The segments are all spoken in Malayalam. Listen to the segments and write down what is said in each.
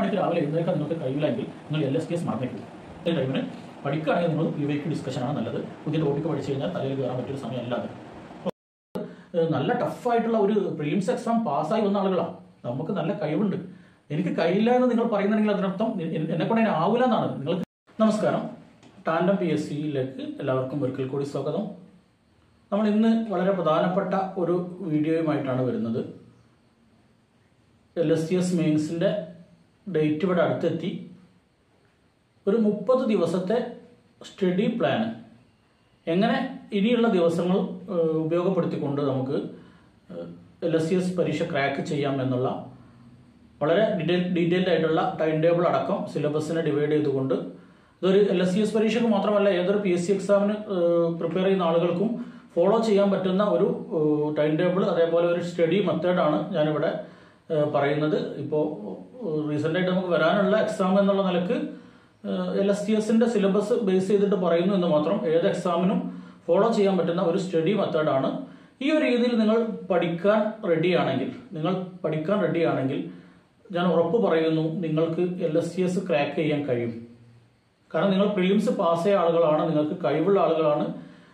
മണിക്ക് രാവിലെ എഴുന്നേൽക്കാൻ നിങ്ങൾക്ക് കഴിയില്ലെങ്കിൽ നിങ്ങൾ എൽ എസ് ടി എസ് മറന്നേക്കും ഈ ടൈമിന് പഠിക്കുകയാണെങ്കിൽ നിങ്ങൾ യു വൈക്ക് ഡിസ്കഷനാണ് നല്ലത് പുതിയ ടോപ്പിക്ക് പഠിച്ചു കഴിഞ്ഞാൽ തലയിൽ കയറാൻ പറ്റിയൊരു സമയമല്ല അത് ഏഹ് നല്ല ടഫായിട്ടുള്ള ഒരു പ്രീലിംസ് എക്സാം പാസ്സായി വന്ന ആളുകളാണ് നമുക്ക് നല്ല കഴിവുണ്ട് എനിക്ക് കഴിയില്ല എന്ന് നിങ്ങൾ പറയുന്നുണ്ടെങ്കിൽ അതിനർത്ഥം എന്നെ കൊണ്ട് ആവില്ല എന്നാണ് നിങ്ങൾക്ക് നമസ്കാരം ടാൻഡം പി എസ് സിയിലേക്ക് എല്ലാവർക്കും ഒരിക്കൽ കൂടി സ്വാഗതം നമ്മൾ ഇന്ന് വളരെ പ്രധാനപ്പെട്ട ഒരു വീഡിയോയുമായിട്ടാണ് വരുന്നത് എൽ എസ് ടി എസ് മെയിൻസിൻ്റെ ഡേറ്റ് ഇവിടെ അടുത്തെത്തി ഒരു മുപ്പത് ദിവസത്തെ സ്റ്റഡി പ്ലാൻ എങ്ങനെ ഇനിയുള്ള ദിവസങ്ങൾ ഏഹ്, ഉപയോഗപ്പെടുത്തിക്കൊണ്ട് നമുക്ക് എൽ എസ് സി എസ് പരീക്ഷ ക്രാക്ക് ചെയ്യാം എന്നുള്ള വളരെ ഡീറ്റെയിൽ ഡീറ്റെയിൽഡ് ആയിട്ടുള്ള ടൈം ടേബിൾ അടക്കം സിലബസിനെ ഡിവൈഡ് ചെയ്തുകൊണ്ട് ഇതൊരു എൽ എസ് സി എസ് പരീക്ഷയ്ക്ക് മാത്രമല്ല ഏതൊരു പി എസ് സി എക്സാമിന് പ്രിപ്പയർ ചെയ്യുന്ന ആളുകൾക്കും ഫോളോ ചെയ്യാൻ പറ്റുന്ന ഒരു ടൈം ടേബിൾ അതേപോലെ ഒരു സ്റ്റഡി മെത്തേഡാണ് ഞാനിവിടെ ഏഹ്, പറയുന്നത് ഇപ്പോൾ റീസെൻ്റായിട്ട് നമുക്ക് വരാനുള്ള എക്സാം എന്നുള്ള നിലക്ക് എൽ എസ് ടി എസിന്റെ സിലബസ് ബേസ് ചെയ്തിട്ട് പറയുന്നു എന്ന് മാത്രം ഏത് എക്സാമിനും ഫോളോ ചെയ്യാൻ പറ്റുന്ന ഒരു സ്റ്റഡി മെത്തേഡാണ് ഈ ഒരു രീതിയിൽ നിങ്ങൾ പഠിക്കാൻ റെഡിയാണെങ്കിൽ നിങ്ങൾ പഠിക്കാൻ റെഡിയാണെങ്കിൽ ഞാൻ ഉറപ്പ് പറയുന്നു നിങ്ങൾക്ക് L S T S crack ചെയ്യാൻ കഴിയും കാരണം നിങ്ങൾ പ്രിലിംസ് പാസ്സായ ആളുകളാണ് നിങ്ങൾക്ക് കഴിവുള്ള ആളുകളാണ്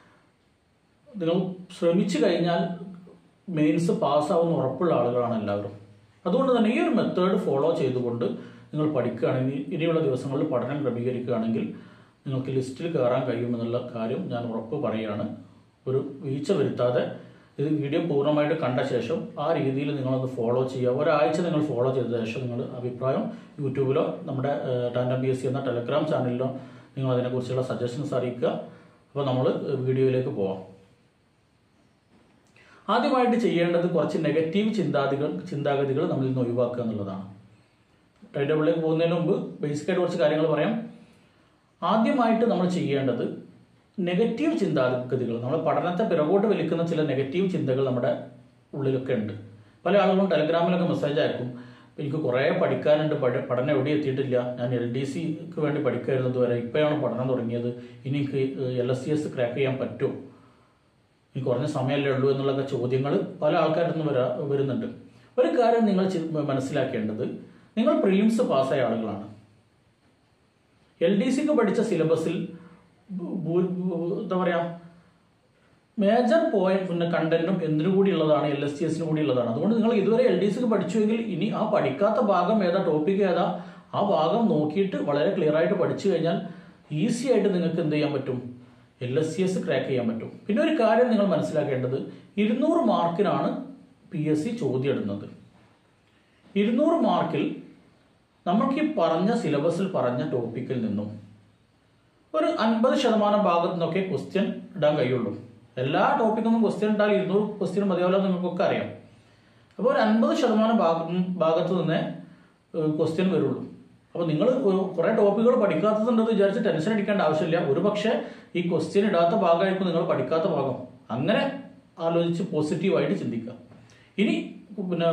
നിങ്ങൾ ശ്രമിച്ചു കഴിഞ്ഞാൽ മെയിൻസ് പാസ്സാവുന്ന ഉറപ്പുള്ള ആളുകളാണ് എല്ലാവരും അതുകൊണ്ട് തന്നെ ഈ ഒരു മെത്തേഡ് ഫോളോ ചെയ്തുകൊണ്ട് നിങ്ങൾ പഠിക്കുകയാണെങ്കിൽ ഇനിയുള്ള ദിവസങ്ങളിൽ പഠനം ക്രമീകരിക്കുകയാണെങ്കിൽ നിങ്ങൾക്ക് ലിസ്റ്റിൽ കയറാൻ കഴിയുമെന്നുള്ള കാര്യം ഞാൻ ഉറപ്പ് പറയുകയാണ് ഒരു വീഴ്ച വരുത്താതെ ഇത് വീഡിയോ പൂർണ്ണമായിട്ട് കണ്ട ശേഷം ആ രീതിയിൽ നിങ്ങളൊന്ന് ഫോളോ ചെയ്യുക ഒരാഴ്ച നിങ്ങൾ ഫോളോ ചെയ്ത ശേഷം നിങ്ങൾ അഭിപ്രായം യൂട്യൂബിലോ നമ്മുടെ ടാൻഡം ബി എസ് സി എന്ന ടെലഗ്രാം ചാനലിലോ നിങ്ങൾ അതിനെക്കുറിച്ചുള്ള സജഷൻസ് അറിയിക്കുക അപ്പോൾ നമ്മൾ വീഡിയോയിലേക്ക് പോവാം ആദ്യമായിട്ട് ചെയ്യേണ്ടത് കുറച്ച് നെഗറ്റീവ് ചിന്താഗതികൾ ചിന്താഗതികൾ നമ്മളിൽ നിന്ന് ഒഴിവാക്കുക എന്നുള്ളതാണ് ടൈം ടേബിളിലേക്ക് പോകുന്നതിന് മുമ്പ് ബേസിക്കായിട്ട് കുറച്ച് കാര്യങ്ങൾ പറയാം ആദ്യമായിട്ട് നമ്മൾ ചെയ്യേണ്ടത് നെഗറ്റീവ് ചിന്താഗതികൾ നമ്മൾ പഠനത്തെ പിറകോട്ട് വലിക്കുന്ന ചില നെഗറ്റീവ് ചിന്തകൾ നമ്മുടെ ഉള്ളിലൊക്കെ ഉണ്ട് പല ആളുകളും ടെലഗ്രാമിലൊക്കെ മെസ്സേജ് അയക്കും എനിക്ക് കുറേ പഠിക്കാനുണ്ട് പഠ- പഠനം എവിടെ എത്തിയിട്ടില്ല ഞാൻ എൽ ഡി സിക്ക് വേണ്ടി പഠിക്കായിരുന്നത് വരെ ഇപ്പോഴാണ് പഠനം തുടങ്ങിയത് ഇനി എനിക്ക് L S C S crack ചെയ്യാൻ പറ്റുമോ ഈ കുറഞ്ഞ സമയമല്ലേ ഉള്ളൂ എന്നുള്ളൊക്കെ ചോദ്യങ്ങൾ പല ആൾക്കാരിൽ നിന്ന് വരാ വരുന്നുണ്ട് ഒരു കാര്യം നിങ്ങൾ ചി- മനസ്സിലാക്കേണ്ടത് നിങ്ങൾ പ്രിലിംസ് പാസ്സായ ആളുകളാണ് എൽ ഡി സിക്ക് പഠിച്ച സിലബസിൽ ഭൂ- ഭൂ- എന്താ പറയാ മേജർ പോയിന്റ് പിന്നെ കണ്ടന്റും എന്തിനു കൂടി ഉള്ളതാണ് എൽ എസ് ടി എസിന് കൂടി ഉള്ളതാണ് അതുകൊണ്ട് നിങ്ങൾ ഇതുവരെ എൽ ഡി സിക്ക് പഠിച്ചുവെങ്കിൽ ഇനി ആ പഠിക്കാത്ത ഭാഗം ഏതാ ടോപ്പിക് ഏതാ ആ ഭാഗം നോക്കിയിട്ട് വളരെ ക്ലിയർ ആയിട്ട് പഠിച്ചു കഴിഞ്ഞാൽ ഈസി ആയിട്ട് നിങ്ങൾക്ക് എന്ത് ചെയ്യാൻ പറ്റും L S C S crack ചെയ്യാൻ പറ്റും പിന്നെ ഒരു കാര്യം നിങ്ങൾ മനസ്സിലാക്കേണ്ടത് ഇരുന്നൂറ് മാർക്കിനാണ് പി എസ് സി ചോദ്യം ഇടുന്നത് ഇരുന്നൂറ് മാർക്കിൽ നമുക്ക് ഈ പറഞ്ഞ സിലബസിൽ പറഞ്ഞ ടോപ്പിക്കിൽ നിന്നും ഒരു അൻപത് ശതമാനം ഭാഗത്തു നിന്നൊക്കെ ക്വസ്റ്റ്യൻ ഇടാൻ കഴിയുള്ളൂ എല്ലാ ടോപ്പിക്കൊന്നും ക്വസ്റ്റ്യൻ ഇട്ടാൽ ഇരുന്നൂറ് ക്വസ്റ്റ്യൻ മതിയാവില്ല എന്ന് നിങ്ങൾക്കൊക്കെ അറിയാം അപ്പോൾ ഒരു അൻപത് ശതമാനം ഭാഗം ഭാഗത്ത് നിന്നേ ക്വസ്റ്റ്യൻ വരുള്ളൂ അപ്പോൾ നിങ്ങൾ കുറേ ടോപ്പിക്കുകൾ പഠിക്കാത്തതുണ്ടെന്ന് വിചാരിച്ച് ടെൻഷൻ അടിക്കേണ്ട ആവശ്യമില്ല ഒരു പക്ഷേ ഈ ക്വസ്റ്റ്യൻ ഇടാത്ത ഭാഗമായിരിക്കും നിങ്ങൾ പഠിക്കാത്ത ഭാഗം അങ്ങനെ ആലോചിച്ച് പോസിറ്റീവായിട്ട് ചിന്തിക്കുക ഇനി പിന്നെ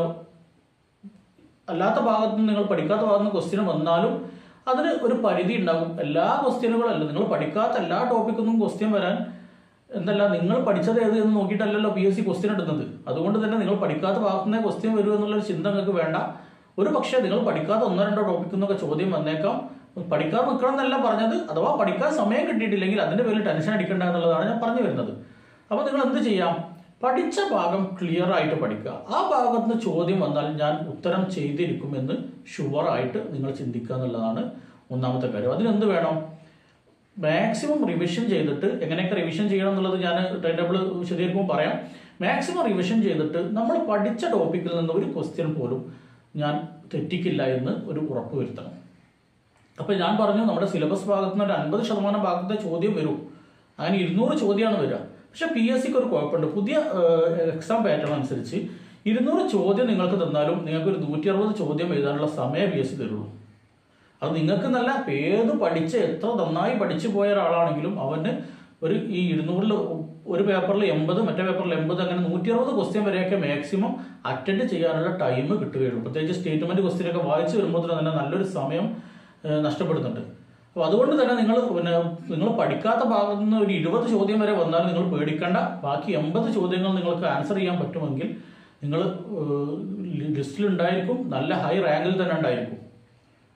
അല്ലാത്ത ഭാഗത്ത് നിന്ന് നിങ്ങൾ പഠിക്കാത്ത ഭാഗത്ത് നിന്ന് ക്വസ്റ്റ്യൻ വന്നാലും അതിന് ഒരു പരിധി ഉണ്ടാകും എല്ലാ ക്വസ്റ്റ്യനുകളും അല്ല നിങ്ങൾ പഠിക്കാത്ത എല്ലാ ടോപ്പിക്കൊന്നും ക്വസ്റ്റ്യൻ വരാൻ എന്തല്ല നിങ്ങൾ പഠിച്ചത് ഏത് എന്ന് നോക്കിയിട്ടല്ലല്ലോ പി എസ് സി ക്വസ്റ്റ്യൻ ഇടുന്നത് അതുകൊണ്ട് തന്നെ നിങ്ങൾ പഠിക്കാത്ത ഭാഗത്തു നിന്നേ ക്വസ്റ്റ്യൻ വരും എന്നുള്ളൊരു ചിന്ത നിങ്ങൾക്ക് വേണ്ട ഒരു പക്ഷേ നിങ്ങൾ പഠിക്കാത്ത ഒന്നോ രണ്ടോ ടോപ്പിക്കിൽ നിന്നൊക്കെ ചോദ്യം വന്നേക്കാം പഠിക്കാൻ നിൽക്കണം എന്നല്ല പറഞ്ഞത് അഥവാ പഠിക്കാൻ സമയം കിട്ടിയിട്ടില്ലെങ്കിൽ അതിന്റെ പേരിൽ ടെൻഷൻ അടിക്കേണ്ട എന്നുള്ളതാണ് ഞാൻ പറഞ്ഞു വരുന്നത് അപ്പോൾ നിങ്ങൾ എന്ത് ചെയ്യാം പഠിച്ച ഭാഗം ക്ലിയർ ആയിട്ട് പഠിക്കുക ആ ഭാഗത്ത് നിന്ന് ചോദ്യം വന്നാൽ ഞാൻ ഉത്തരം ചെയ്തിരിക്കുമെന്ന് ഷുവറായിട്ട് നിങ്ങൾ ചിന്തിക്കുക എന്നുള്ളതാണ് ഒന്നാമത്തെ കാര്യം അതിനെന്ത് വേണം മാക്സിമം റിവിഷൻ ചെയ്തിട്ട് എങ്ങനെയൊക്കെ റിവിഷൻ ചെയ്യണം എന്നുള്ളത് ഞാൻ ടൈം ടേബിൾ വിശദീകരിക്കുമ്പോൾ പറയാം മാക്സിമം റിവിഷൻ ചെയ്തിട്ട് നമ്മൾ പഠിച്ച ടോപ്പിക്കിൽ നിന്ന് ഒരു ക്വസ്റ്റ്യൻ പോലും ഞാൻ തെറ്റിക്കില്ല എന്ന് ഒരു ഉറപ്പ് വരുത്തണം അപ്പൊ ഞാൻ പറഞ്ഞു നമ്മുടെ സിലബസ് ഭാഗത്ത് നിന്ന് ഒരു അൻപത് ശതമാനം ഭാഗത്തെ ചോദ്യം വരും അങ്ങനെ ഇരുന്നൂറ് ചോദ്യമാണ് വരിക പക്ഷെ പി എസ് സിക്ക് ഒരു കുഴപ്പമുണ്ട് പുതിയ എക്സാം പാറ്റേൺ അനുസരിച്ച് ഇരുന്നൂറ് ചോദ്യം നിങ്ങൾക്ക് തന്നാലും നിങ്ങൾക്ക് ഒരു നൂറ്റി അറുപത് ചോദ്യം എഴുതാനുള്ള സമയം പി എസ് സി തരുള്ളൂ അത് നിങ്ങൾക്ക് നല്ല ഏത് പഠിച്ച് എത്ര നന്നായി പഠിച്ചു പോയ ഒരാളാണെങ്കിലും അവന് ഒരു ഈ ഇരുന്നൂറിൽ ഒരു പേപ്പറിൽ എൺപത് മറ്റേ പേപ്പറിൽ എൺപത് അങ്ങനെ നൂറ്റി അറുപത് ക്വസ്റ്റ്യൻ വരെയൊക്കെ മാക്സിമം അറ്റൻഡ് ചെയ്യാനുള്ള ടൈം കിട്ടുകയുള്ളൂ പ്രത്യേകിച്ച് സ്റ്റേറ്റ്മെന്റ് ക്വസ്റ്റ്യൻ ഒക്കെ വായിച്ചു വരുമ്പോൾ തന്നെ നല്ലൊരു സമയം ഏഹ്, നഷ്ടപ്പെടുന്നുണ്ട് അപ്പോൾ അതുകൊണ്ട് തന്നെ നിങ്ങൾ പിന്നെ നിങ്ങൾ പഠിക്കാത്ത ഭാഗത്ത് നിന്ന് ഒരു ഇരുപത് ചോദ്യം വരെ വന്നാൽ നിങ്ങൾ പേടിക്കേണ്ട ബാക്കി എൺപത് ചോദ്യങ്ങൾ നിങ്ങൾക്ക് ആൻസർ ചെയ്യാൻ പറ്റുമെങ്കിൽ നിങ്ങൾ ലിസ്റ്റിൽ ഉണ്ടായിരിക്കും നല്ല ഹൈ റാങ്കിൽ തന്നെ ഉണ്ടായിരിക്കും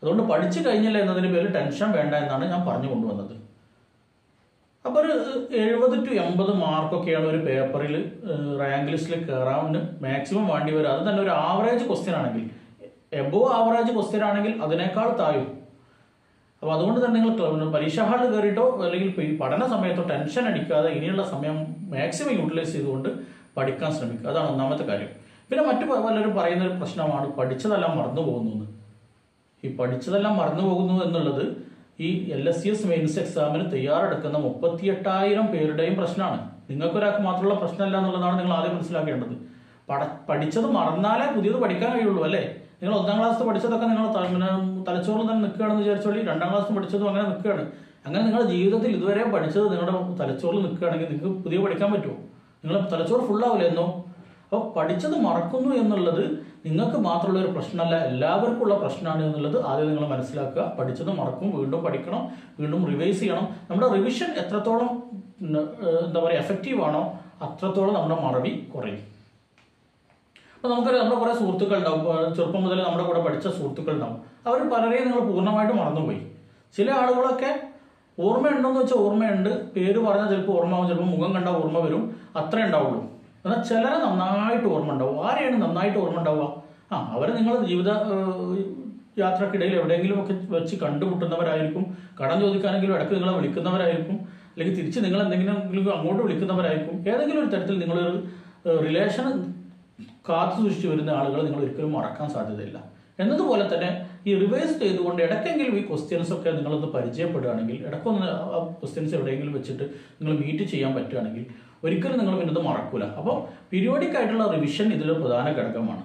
അതുകൊണ്ട് പഠിച്ചു കഴിഞ്ഞില്ല എന്നതിന് പേരിൽ ടെൻഷൻ വേണ്ട എന്നാണ് ഞാൻ പറഞ്ഞു കൊണ്ടുവന്നത് അപ്പോൾ ഒരു എഴുപത് ടു എൺപത് മാർക്കൊക്കെയാണ് ഒരു പേപ്പറിൽ റാങ്ക് ലിസ്റ്റിൽ കയറാൻ മാക്സിമം വേണ്ടി വരും അത് തന്നെ ഒരു ആവറേജ് ക്വസ്റ്റ്യൻ ആണെങ്കിൽ എബോ ആവറേജ് ക്വസ്റ്റ്യൻ ആണെങ്കിൽ അതിനേക്കാൾ താഴും അപ്പോൾ അതുകൊണ്ട് തന്നെ നിങ്ങൾ ക്ല- പരീക്ഷാ ഹാളിൽ കയറിയിട്ടോ അല്ലെങ്കിൽ ഇപ്പൊ ഈ പഠന സമയത്തോ ടെൻഷൻ അടിക്കാതെ ഇനിയുള്ള സമയം മാക്സിമം യൂട്ടിലൈസ് ചെയ്തുകൊണ്ട് പഠിക്കാൻ ശ്രമിക്കുക അതാണ് ഒന്നാമത്തെ കാര്യം പിന്നെ മറ്റു പ- പലരും പറയുന്ന ഒരു പ്രശ്നമാണ് പഠിച്ചതെല്ലാം മറന്നു പോകുന്നു എന്ന്. ഈ പഠിച്ചതെല്ലാം മറന്നു പോകുന്നു എന്നുള്ളത് ഈ L S C S mains എക്സാമിന് തയ്യാറെടുക്കുന്ന മുപ്പത്തിയെട്ടായിരം പേരുടെയും പ്രശ്നമാണ് നിങ്ങൾക്കൊരാൾക്ക് മാത്രമുള്ള പ്രശ്നമല്ല എന്നുള്ളതാണ് നിങ്ങൾ ആദ്യം മനസ്സിലാക്കേണ്ടത് പട പഠിച്ചത് മറന്നാലേ പുതിയത് പഠിക്കാൻ കഴിയുള്ളൂ അല്ലേ നിങ്ങൾ ഒന്നാം ക്ലാസ് പഠിച്ചതൊക്കെ നിങ്ങൾ ത- പിന്നെ തലച്ചോറിൽ തന്നെ നിൽക്കുകയാണെന്ന് വിചാരിച്ചോളി രണ്ടാം ക്ലാസ് പഠിച്ചതും അങ്ങനെ നിൽക്കുകയാണ് അങ്ങനെ നിങ്ങളുടെ ജീവിതത്തിൽ ഇതുവരെ പഠിച്ചത് നിങ്ങളുടെ തലച്ചോറിൽ നിൽക്കുകയാണെങ്കിൽ നിങ്ങൾക്ക് പുതിയ പഠിക്കാൻ പറ്റുമോ നിങ്ങളുടെ തലച്ചോറ് ഫുള്ളാവില്ല എന്നോ അപ്പോൾ പഠിച്ചത് മറക്കുന്നു എന്നുള്ളത് നിങ്ങൾക്ക് മാത്രമുള്ള ഒരു പ്രശ്നമല്ല എല്ലാവർക്കും ഉള്ള പ്രശ്നമാണ് എന്നുള്ളത് ആദ്യം നിങ്ങൾ മനസ്സിലാക്കുക പഠിച്ചത് മറക്കും വീണ്ടും പഠിക്കണം വീണ്ടും റിവൈസ് ചെയ്യണം നമ്മുടെ റിവിഷൻ എത്രത്തോളം ഉം, ഏഹ്, എന്താ പറയുക എഫക്റ്റീവ് ആണോ അത്രത്തോളം നമ്മുടെ മറവി കുറയും അപ്പോൾ നമുക്കറിയാം നമ്മുടെ കുറേ സുഹൃത്തുക്കൾ ഉണ്ടാവും ഇപ്പോൾ ചെറുപ്പം മുതൽ നമ്മുടെ കൂടെ പഠിച്ച സുഹൃത്തുക്കൾ ഉണ്ടാവും അവർ പലരെയും നിങ്ങൾ പൂർണ്ണമായിട്ട് മറന്നുപോയി ചില ആളുകളൊക്കെ ഓർമ്മയുണ്ടോയെന്ന് വെച്ചാൽ ഓർമ്മയുണ്ട് പേര് പറഞ്ഞാൽ ചിലപ്പോൾ ഓർമ്മയാവും ചിലപ്പോൾ മുഖം കണ്ടാൽ ഓർമ്മ വരും അത്രേ ഉണ്ടാവുള്ളൂ എന്നാൽ ചിലരെ നന്നായിട്ട് ഓർമ്മ ഉണ്ടാവും ആരെയാണ് നന്നായിട്ട് ഓർമ്മ ഉണ്ടാവുക ആ അവർ നിങ്ങൾ ജീവിത ഏഹ്, യാത്രക്കിടയിൽ എവിടെയെങ്കിലും ഒക്കെ വെച്ച് കണ്ടുമുട്ടുന്നവരായിരിക്കും കടം ചോദിക്കാനെങ്കിലും ഇടയ്ക്ക് നിങ്ങളെ വിളിക്കുന്നവരായിരിക്കും അല്ലെങ്കിൽ തിരിച്ച് നിങ്ങൾ എന്തെങ്കിലും അങ്ങോട്ട് വിളിക്കുന്നവരായിരിക്കും ഏതെങ്കിലും ഒരു തരത്തിൽ നിങ്ങളൊരു റിലേഷൻ കാത്തു സൂക്ഷിച്ചു വരുന്ന ആളുകൾ നിങ്ങൾ ഒരിക്കലും മറക്കാൻ സാധ്യതയില്ല എന്നതുപോലെ തന്നെ ഈ റിവൈസ് ചെയ്തുകൊണ്ട് ഇടയ്ക്കെങ്കിലും ഈ ക്വസ്റ്റ്യൻസ് ഒക്കെ നിങ്ങളൊന്ന് പരിചയപ്പെടുകയാണെങ്കിൽ ഇടയ്ക്കൊന്ന് ആ ക്വസ്റ്റ്യൻസ് എവിടെയെങ്കിലും വെച്ചിട്ട് നിങ്ങൾ മീറ്റ് ചെയ്യാൻ പറ്റുകയാണെങ്കിൽ ഒരിക്കലും നിങ്ങൾ പിന്നെ ഇത് മറക്കൂല അപ്പോൾ പീരിയോഡിക് ആയിട്ടുള്ള റിവിഷൻ ഇതിലൊരു പ്രധാന ഘടകമാണ്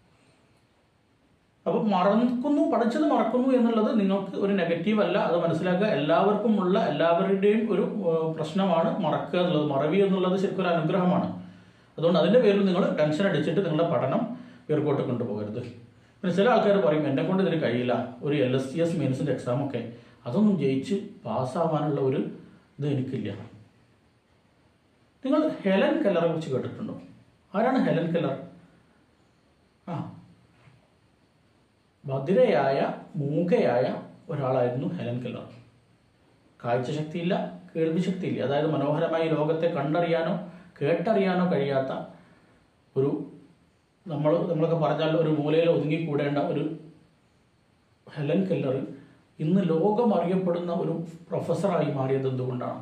അപ്പോൾ മറക്കുന്നു പഠിച്ചത് മറക്കുന്നു എന്നുള്ളത് നിങ്ങൾക്ക് ഒരു നെഗറ്റീവ് അല്ല അത് മനസ്സിലാക്കുക എല്ലാവർക്കും ഉള്ള എല്ലാവരുടെയും ഒരു ഏഹ്, പ്രശ്നമാണ് മറക്കുക എന്നുള്ളത് മറവി എന്നുള്ളത് ശരിക്കും ഒരു അനുഗ്രഹമാണ് അതുകൊണ്ട് അതിന്റെ പേരിൽ നിങ്ങൾ ടെൻഷൻ അടിച്ചിട്ട് നിങ്ങളുടെ പഠനം പേർക്കോട്ട് കൊണ്ടുപോകരുത് പിന്നെ ചില ആൾക്കാർ പറയും എന്നെ കൊണ്ട് ഇതിന് കഴിയില്ല ഒരു എൽ എസ് സി എസ് മെയിൻസിന്റെ എക്സാം ഒക്കെ അതൊന്നും ജയിച്ച് പാസ്സാവാനുള്ള ഒരു ഇത് എനിക്കില്ല നിങ്ങൾ ഹെലൻ കെല്ലറെ കുറിച്ച് കേട്ടിട്ടുണ്ടോ ആരാണ് ഹെലൻ കെല്ലർ ആ ബധിരയായ മൂകയായ ഒരാളായിരുന്നു ഹെലൻ കെല്ലർ കാഴ്ചശക്തിയില്ല കേൾവിശക്തിയില്ല അതായത് മനോഹരമായി ലോകത്തെ കണ്ടറിയാനോ കേട്ടറിയാനോ കഴിയാത്ത ഒരു നമ്മൾ നമ്മളൊക്കെ പറഞ്ഞാൽ ഒരു മൂലയിൽ ഒതുങ്ങിക്കൂടേണ്ട ഒരു ഹെലൻ കെല്ലർ ഇന്ന് ലോകം അറിയപ്പെടുന്ന ഒരു പ്രൊഫസറായി മാറിയത് എന്തുകൊണ്ടാണ്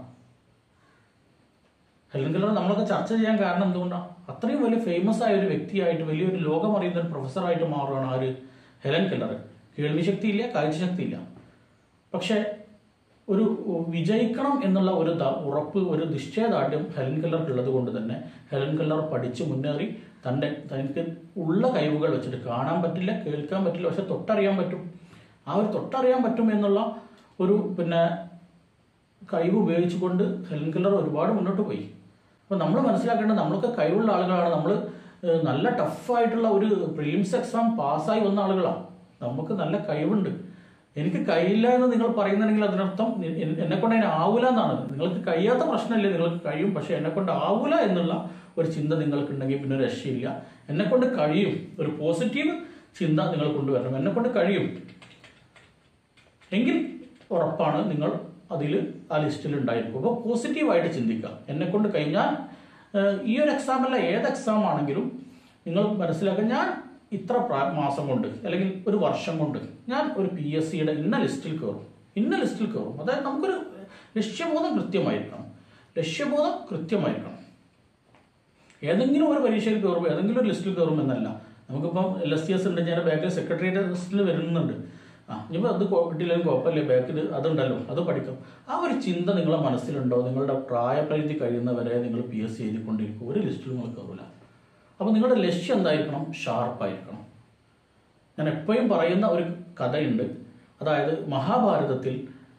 ഹെലൻ കെല്ലർ നമ്മളൊക്കെ ചർച്ച ചെയ്യാൻ കാരണം എന്തുകൊണ്ടാണ് അത്രയും വലിയ ഫേമസ് ആയ ഒരു വ്യക്തിയായിട്ട് വലിയൊരു ലോകം അറിയുന്ന ഒരു പ്രൊഫസറായിട്ട് മാറുകയാണ് ആര് ഹെലൻ കെല്ലർ കേൾവിശക്തിയില്ല കാഴ്ചശക്തിയില്ല പക്ഷേ ഒരു വിജയിക്കണം എന്നുള്ള ഒരു ദ- ഉറപ്പ് ഒരു നിശ്ചയദാർഢ്യം ഹെലൻ കെല്ലർക്ക് ഉള്ളത് കൊണ്ട് തന്നെ ഹെലൻ കെല്ലർ പഠിച്ച് മുന്നേറി തൻ്റെ തനിക്ക് ഉള്ള കഴിവുകൾ വെച്ചിട്ട് കാണാൻ പറ്റില്ല കേൾക്കാൻ പറ്റില്ല പക്ഷെ തൊട്ടറിയാൻ പറ്റും ആ ഒരു തൊട്ടറിയാൻ പറ്റും എന്നുള്ള ഒരു പിന്നെ കഴിവ് ഉപയോഗിച്ചുകൊണ്ട് ഹെലൻ കെല്ലർ ഒരുപാട് മുന്നോട്ട് പോയി അപ്പോൾ നമ്മൾ മനസ്സിലാക്കേണ്ടത് നമ്മളൊക്കെ കഴിവുള്ള ആളുകളാണ് നമ്മൾ നല്ല ടഫായിട്ടുള്ള ഒരു പ്രിലിംസ് എക്സാം പാസ്സായി വന്ന ആളുകളാണ് നമുക്ക് നല്ല കഴിവുണ്ട് എനിക്ക് കഴിയില്ല എന്ന് നിങ്ങൾ പറയുന്നുണ്ടെങ്കിൽ അതിനർത്ഥം എന്നെ കൊണ്ട് അതിന് ആവൂല എന്നാണ് നിങ്ങൾക്ക് കഴിയാത്ത പ്രശ്നമില്ല നിങ്ങൾക്ക് കഴിയും പക്ഷെ എന്നെ കൊണ്ട് ആവൂല എന്നുള്ള ഒരു ചിന്ത നിങ്ങൾക്കുണ്ടെങ്കിൽ പിന്നെ ഒരു രക്ഷയില്ല എന്നെ കൊണ്ട് കഴിയും ഒരു പോസിറ്റീവ് ചിന്ത നിങ്ങൾ കൊണ്ടുവരണം എന്നെ കൊണ്ട് കഴിയും എങ്കിൽ ഉറപ്പാണ് നിങ്ങൾ അതിൽ ആ ലിസ്റ്റിൽ ഉണ്ടായിരിക്കും അപ്പോൾ പോസിറ്റീവായിട്ട് ചിന്തിക്കുക എന്നെ കൊണ്ട് കഴിഞ്ഞാൽ ഈ ഒരു എക്സാം അല്ല ഏത് എക്സാം ആണെങ്കിലും നിങ്ങൾ മനസ്സിലാക്കുക ഞാൻ ഇത്ര പ്രാ- മാസം കൊണ്ട് അല്ലെങ്കിൽ ഒരു വർഷം കൊണ്ട് ഞാൻ ഒരു പി എസ് സിയുടെ ഇന്ന ലിസ്റ്റിൽ കയറും ഇന്ന ലിസ്റ്റിൽ കയറും അതായത് നമുക്കൊരു ലക്ഷ്യബോധം കൃത്യമായിരിക്കണം ലക്ഷ്യബോധം കൃത്യമായിരിക്കണം ഏതെങ്കിലും ഒരു പരീക്ഷയിൽ കയറും ഏതെങ്കിലും ഒരു ലിസ്റ്റിൽ കയറും എന്നല്ല നമുക്കിപ്പം എൽ എസ് സി എസ് ഉണ്ട് ഞാൻ ബാക്കിൽ സെക്രട്ടറിയേറ്റ് ലിസ്റ്റിൽ വരുന്നുണ്ട് ആ ഇനിയിപ്പോൾ അത് കൊ- കിട്ടിയില്ലെങ്കിൽ കുഴപ്പമില്ല ബാക്കിൽ അതുണ്ടല്ലോ അത് പഠിക്കും ആ ഒരു ചിന്ത നിങ്ങളുടെ മനസ്സിലുണ്ടോ നിങ്ങളുടെ പ്രായപരിധി കഴിയുന്നവരെ നിങ്ങൾ പി എസ് സി എഴുതിക്കൊണ്ടിരിക്കും ഒരു ലിസ്റ്റിൽ നിങ്ങൾ കയറില്ല അപ്പോൾ നിങ്ങളുടെ ലക്ഷ്യം എന്തായിരിക്കണം ഷാർപ്പായിരിക്കണം ഞാൻ എപ്പോഴും പറയുന്ന ഒരു കഥയുണ്ട് അതായത് മഹാഭാരതത്തിൽ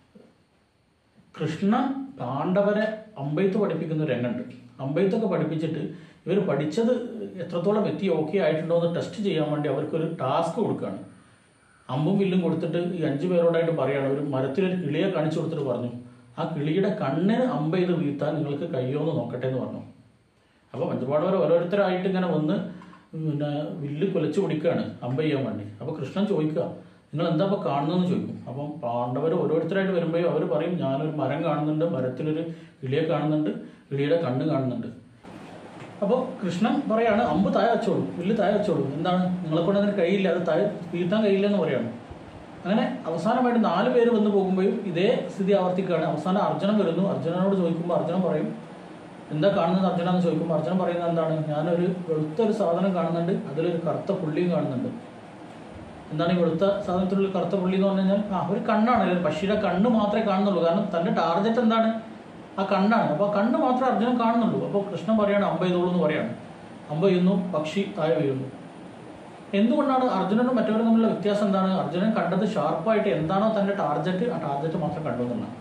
കൃഷ്ണൻ പാണ്ഡവരെ അമ്പെയ്ത്ത് പഠിപ്പിക്കുന്ന ഒരു രംഗമുണ്ട് അമ്പെയ്ത്തൊക്കെ പഠിപ്പിച്ചിട്ട് ഇവർ പഠിച്ചത് എത്രത്തോളം എത്തി ഓക്കെ ആയിട്ടുണ്ടോ എന്ന് ടെസ്റ്റ് ചെയ്യാൻ വേണ്ടി അവർക്കൊരു ടാസ്ക് കൊടുക്കുകയാണ് അമ്പും വില്ലും കൊടുത്തിട്ട് ഈ അഞ്ചു പേരോടായിട്ട് പറയാണ് ഒരു മരത്തിലൊരു കിളിയെ കാണിച്ചു കൊടുത്തിട്ട് പറഞ്ഞു ആ കിളിയുടെ കണ്ണിന് അമ്പ ചെയ്ത് വീഴ്ത്താൻ നിങ്ങൾക്ക് കഴിയുമോ എന്ന് നോക്കട്ടെ എന്ന് പറഞ്ഞു അപ്പോൾ പഞ്ചപാണ്ഡവർ ഓരോരുത്തരായിട്ട് ഇങ്ങനെ വന്ന് പിന്നെ വില്ല് കുലച്ചു പിടിക്കുകയാണ് അമ്പ ചെയ്യാൻ വേണ്ടി അപ്പോൾ കൃഷ്ണൻ ചോദിക്കുക നിങ്ങൾ എന്താ ഇപ്പോൾ കാണുന്നതെന്ന് ചോദിക്കും അപ്പം പാണ്ഡവർ ഓരോരുത്തരായിട്ട് വരുമ്പോഴും അവർ പറയും ഞാനൊരു മരം കാണുന്നുണ്ട് മരത്തിലൊരു കിളിയെ കാണുന്നുണ്ട് കിളിയുടെ കണ്ണ് കാണുന്നുണ്ട് അപ്പോൾ കൃഷ്ണൻ പറയാണ് അമ്പ് താഴെ വെച്ചോളൂ വില്ല് താഴെ വെച്ചോളൂ എന്താണ് നിങ്ങളെ കൊണ്ട് അതിന് കഴിയില്ല അത് താഴെ വീഴ്ത്താൻ കഴിയില്ല എന്ന് പറയാണ് അങ്ങനെ അവസാനമായിട്ട് നാല് പേര് വന്ന് പോകുമ്പോഴും ഇതേ സ്ഥിതി ആവർത്തിക്കുകയാണ് അവസാനം അർജുനൻ വരുന്നു അർജുനനോട് ചോദിക്കുമ്പോൾ അർജുനൻ പറയും എന്താ കാണുന്നത് അർജുന എന്ന് ചോദിക്കുമ്പോൾ അർജുനൻ പറയുന്നത് എന്താണ് ഞാനൊരു വെളുത്ത ഒരു സാധനം കാണുന്നുണ്ട് അതിലൊരു കറുത്ത പുള്ളിയും കാണുന്നുണ്ട് എന്താണ് ഈ വെളുത്ത സാധനത്തിലുള്ള കറുത്ത പുള്ളി എന്ന് പറഞ്ഞു കഴിഞ്ഞാൽ ആ ഒരു കണ്ണാണ് ഒരു പക്ഷിയുടെ കണ്ണ് മാത്രമേ കാണുന്നുള്ളൂ കാരണം തന്റെ ടാർഗറ്റ് എന്താണ് ആ കണ്ണാണ് അപ്പോൾ ആ കണ്ണ് മാത്രമേ അർജുനൻ കാണുന്നുള്ളൂ അപ്പോൾ കൃഷ്ണൻ പറയാണ് അമ്പ ചെയ്തോളൂ എന്ന് പറയാണ് അമ്പ ചെയ്യുന്നു പക്ഷി താഴെ വീഴുന്നു എന്തുകൊണ്ടാണ് അർജുനനും മറ്റവരും തമ്മിലുള്ള വ്യത്യാസം എന്താണ് അർജുനൻ കണ്ടത് ഷാർപ്പായിട്ട് എന്താണോ തന്റെ ടാർഗറ്റ് ആ ടാർഗറ്റ് മാത്രം കണ്ടു എന്നുള്ളതാണ്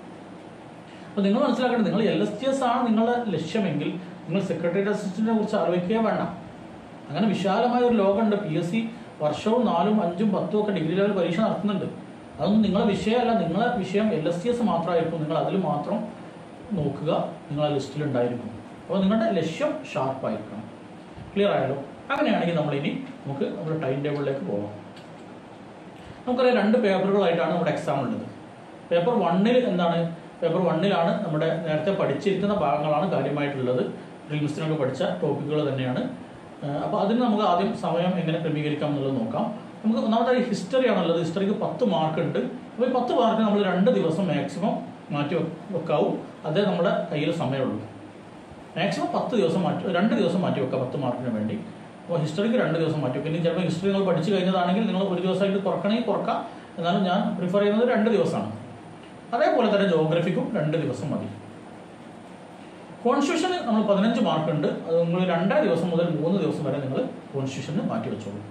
അപ്പോൾ നിങ്ങൾ മനസ്സിലാക്കേണ്ടത് നിങ്ങൾ എൽ എസ് ടി എസ് ആണ് നിങ്ങളുടെ ലക്ഷ്യമെങ്കിൽ നിങ്ങൾ സെക്രട്ടേറിയറ്റ് അസിസ്റ്റന്റിനെ കുറിച്ച് ആലോചിക്കുകയേ വേണ്ട അങ്ങനെ വിശാലമായ ഒരു ലോകമുണ്ട് പി എസ് സി വർഷവും നാലും അഞ്ചും പത്തും ഒക്കെ ഡിഗ്രി ലെവൽ പരീക്ഷ നടത്തുന്നുണ്ട് അതൊന്നും നിങ്ങളെ വിഷയമല്ല നിങ്ങളെ വിഷയം എൽ എസ് ടി എസ് മാത്രമായിരിക്കും നിങ്ങൾ അതിൽ മാത്രം നോക്കുക നിങ്ങളെ ലിസ്റ്റിൽ ഉണ്ടായിരിക്കും അപ്പോൾ നിങ്ങളുടെ ലക്ഷ്യം ഷാർപ്പായിരിക്കണം ക്ലിയർ ആയല്ലോ അങ്ങനെയാണെങ്കിൽ നമ്മൾ ഇനി നമുക്ക് നമ്മുടെ ടൈം ടേബിളിലേക്ക് പോകാം നമുക്കറിയാം രണ്ട് പേപ്പറുകളായിട്ടാണ് നമ്മുടെ എക്സാം ഉള്ളത് പേപ്പർ വണ്ണിൽ എന്താണ് പേപ്പർ വണ്ണിലാണ് നമ്മുടെ നേരത്തെ പഠിച്ചിരിക്കുന്ന ഭാഗങ്ങളാണ് കാര്യമായിട്ടുള്ളത് ഡ്രീംസിനൊക്കെ പഠിച്ച ടോപ്പിക്കുകൾ തന്നെയാണ് അപ്പോൾ അതിന് നമുക്ക് ആദ്യം സമയം എങ്ങനെ ക്രമീകരിക്കാം എന്നുള്ളത് നോക്കാം നമുക്ക് ഒന്നാമതായി ഹിസ്റ്ററി ആണുള്ളത് ഹിസ്റ്ററിക്ക് പത്ത് മാർക്ക് ഉണ്ട് അപ്പോൾ ഈ പത്ത് മാർക്ക് നമ്മൾ രണ്ട് ദിവസം മാക്സിമം മാറ്റി വെ- വെക്കാവും അതേ നമ്മുടെ കയ്യിൽ സമയമുള്ളൂ മാക്സിമം പത്ത് ദിവസം മാറ്റി രണ്ട് ദിവസം മാറ്റി വെക്കാം പത്ത് മാർക്കിന് വേണ്ടി അപ്പോൾ ഹിസ്റ്ററിക്ക് രണ്ട് ദിവസം മാറ്റി വെക്കാം ഇനി ചിലപ്പോൾ ഹിസ്റ്ററി നിങ്ങൾ പഠിച്ചു കഴിഞ്ഞതാണെങ്കിൽ നിങ്ങൾ ഒരു ദിവസമായിട്ട് കുറക്കണമെങ്കിൽ കുറക്കാം എന്നാലും ഞാൻ പ്രിഫർ ചെയ്യുന്നത് രണ്ട് ദിവസമാണ് അതേപോലെ തന്നെ ജോഗ്രഫിക്കും രണ്ട് ദിവസം മതി കോൺസ്റ്റിറ്റ്യൂഷന് നമ്മൾ പതിനഞ്ച് മാർക്ക് ഉണ്ട് അത് നിങ്ങൾ രണ്ടര ദിവസം മുതൽ മൂന്ന് ദിവസം വരെ നിങ്ങൾ കോൺസ്റ്റിറ്റ്യൂഷന് മാറ്റി വെച്ചോളൂ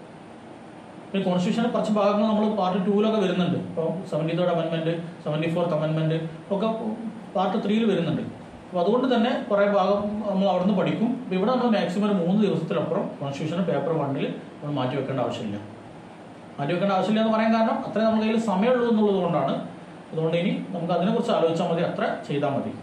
പിന്നെ കോൺസ്റ്റിറ്റ്യൂഷന് കുറച്ച് ഭാഗങ്ങൾ നമ്മൾ പാർട്ട് ടൂവിലൊക്കെ വരുന്നുണ്ട് ഇപ്പോൾ സെവൻറ്റി തേർഡ് അമെൻമെന്റ് സെവൻറ്റി ഫോർത്ത് അമെൻമെന്റ് ഒക്കെ പാർട്ട് ത്രീയിൽ വരുന്നുണ്ട് അപ്പോൾ അതുകൊണ്ട് തന്നെ കുറേ ഭാഗം നമ്മൾ അവിടുന്ന് പഠിക്കും അപ്പോൾ ഇവിടെ നമ്മൾ മാക്സിമം ഒരു മൂന്ന് ദിവസത്തിലപ്പുറം കോൺസ്റ്റിറ്റ്യൂഷന് പേപ്പർ വണ്ണിൽ നമ്മൾ മാറ്റി വെക്കേണ്ട ആവശ്യമില്ല മാറ്റി വെക്കേണ്ട ആവശ്യമില്ല എന്ന് പറയാൻ കാരണം അത്രയും നമ്മുടെ കയ്യിൽ സമയമുള്ളൂ എന്നുള്ളത് കൊണ്ടാണ് അതുകൊണ്ട് ഇനി നമുക്ക് അതിനെക്കുറിച്ച് ആലോചിച്ചാൽ മതി അത്ര ചെയ്താൽ മതി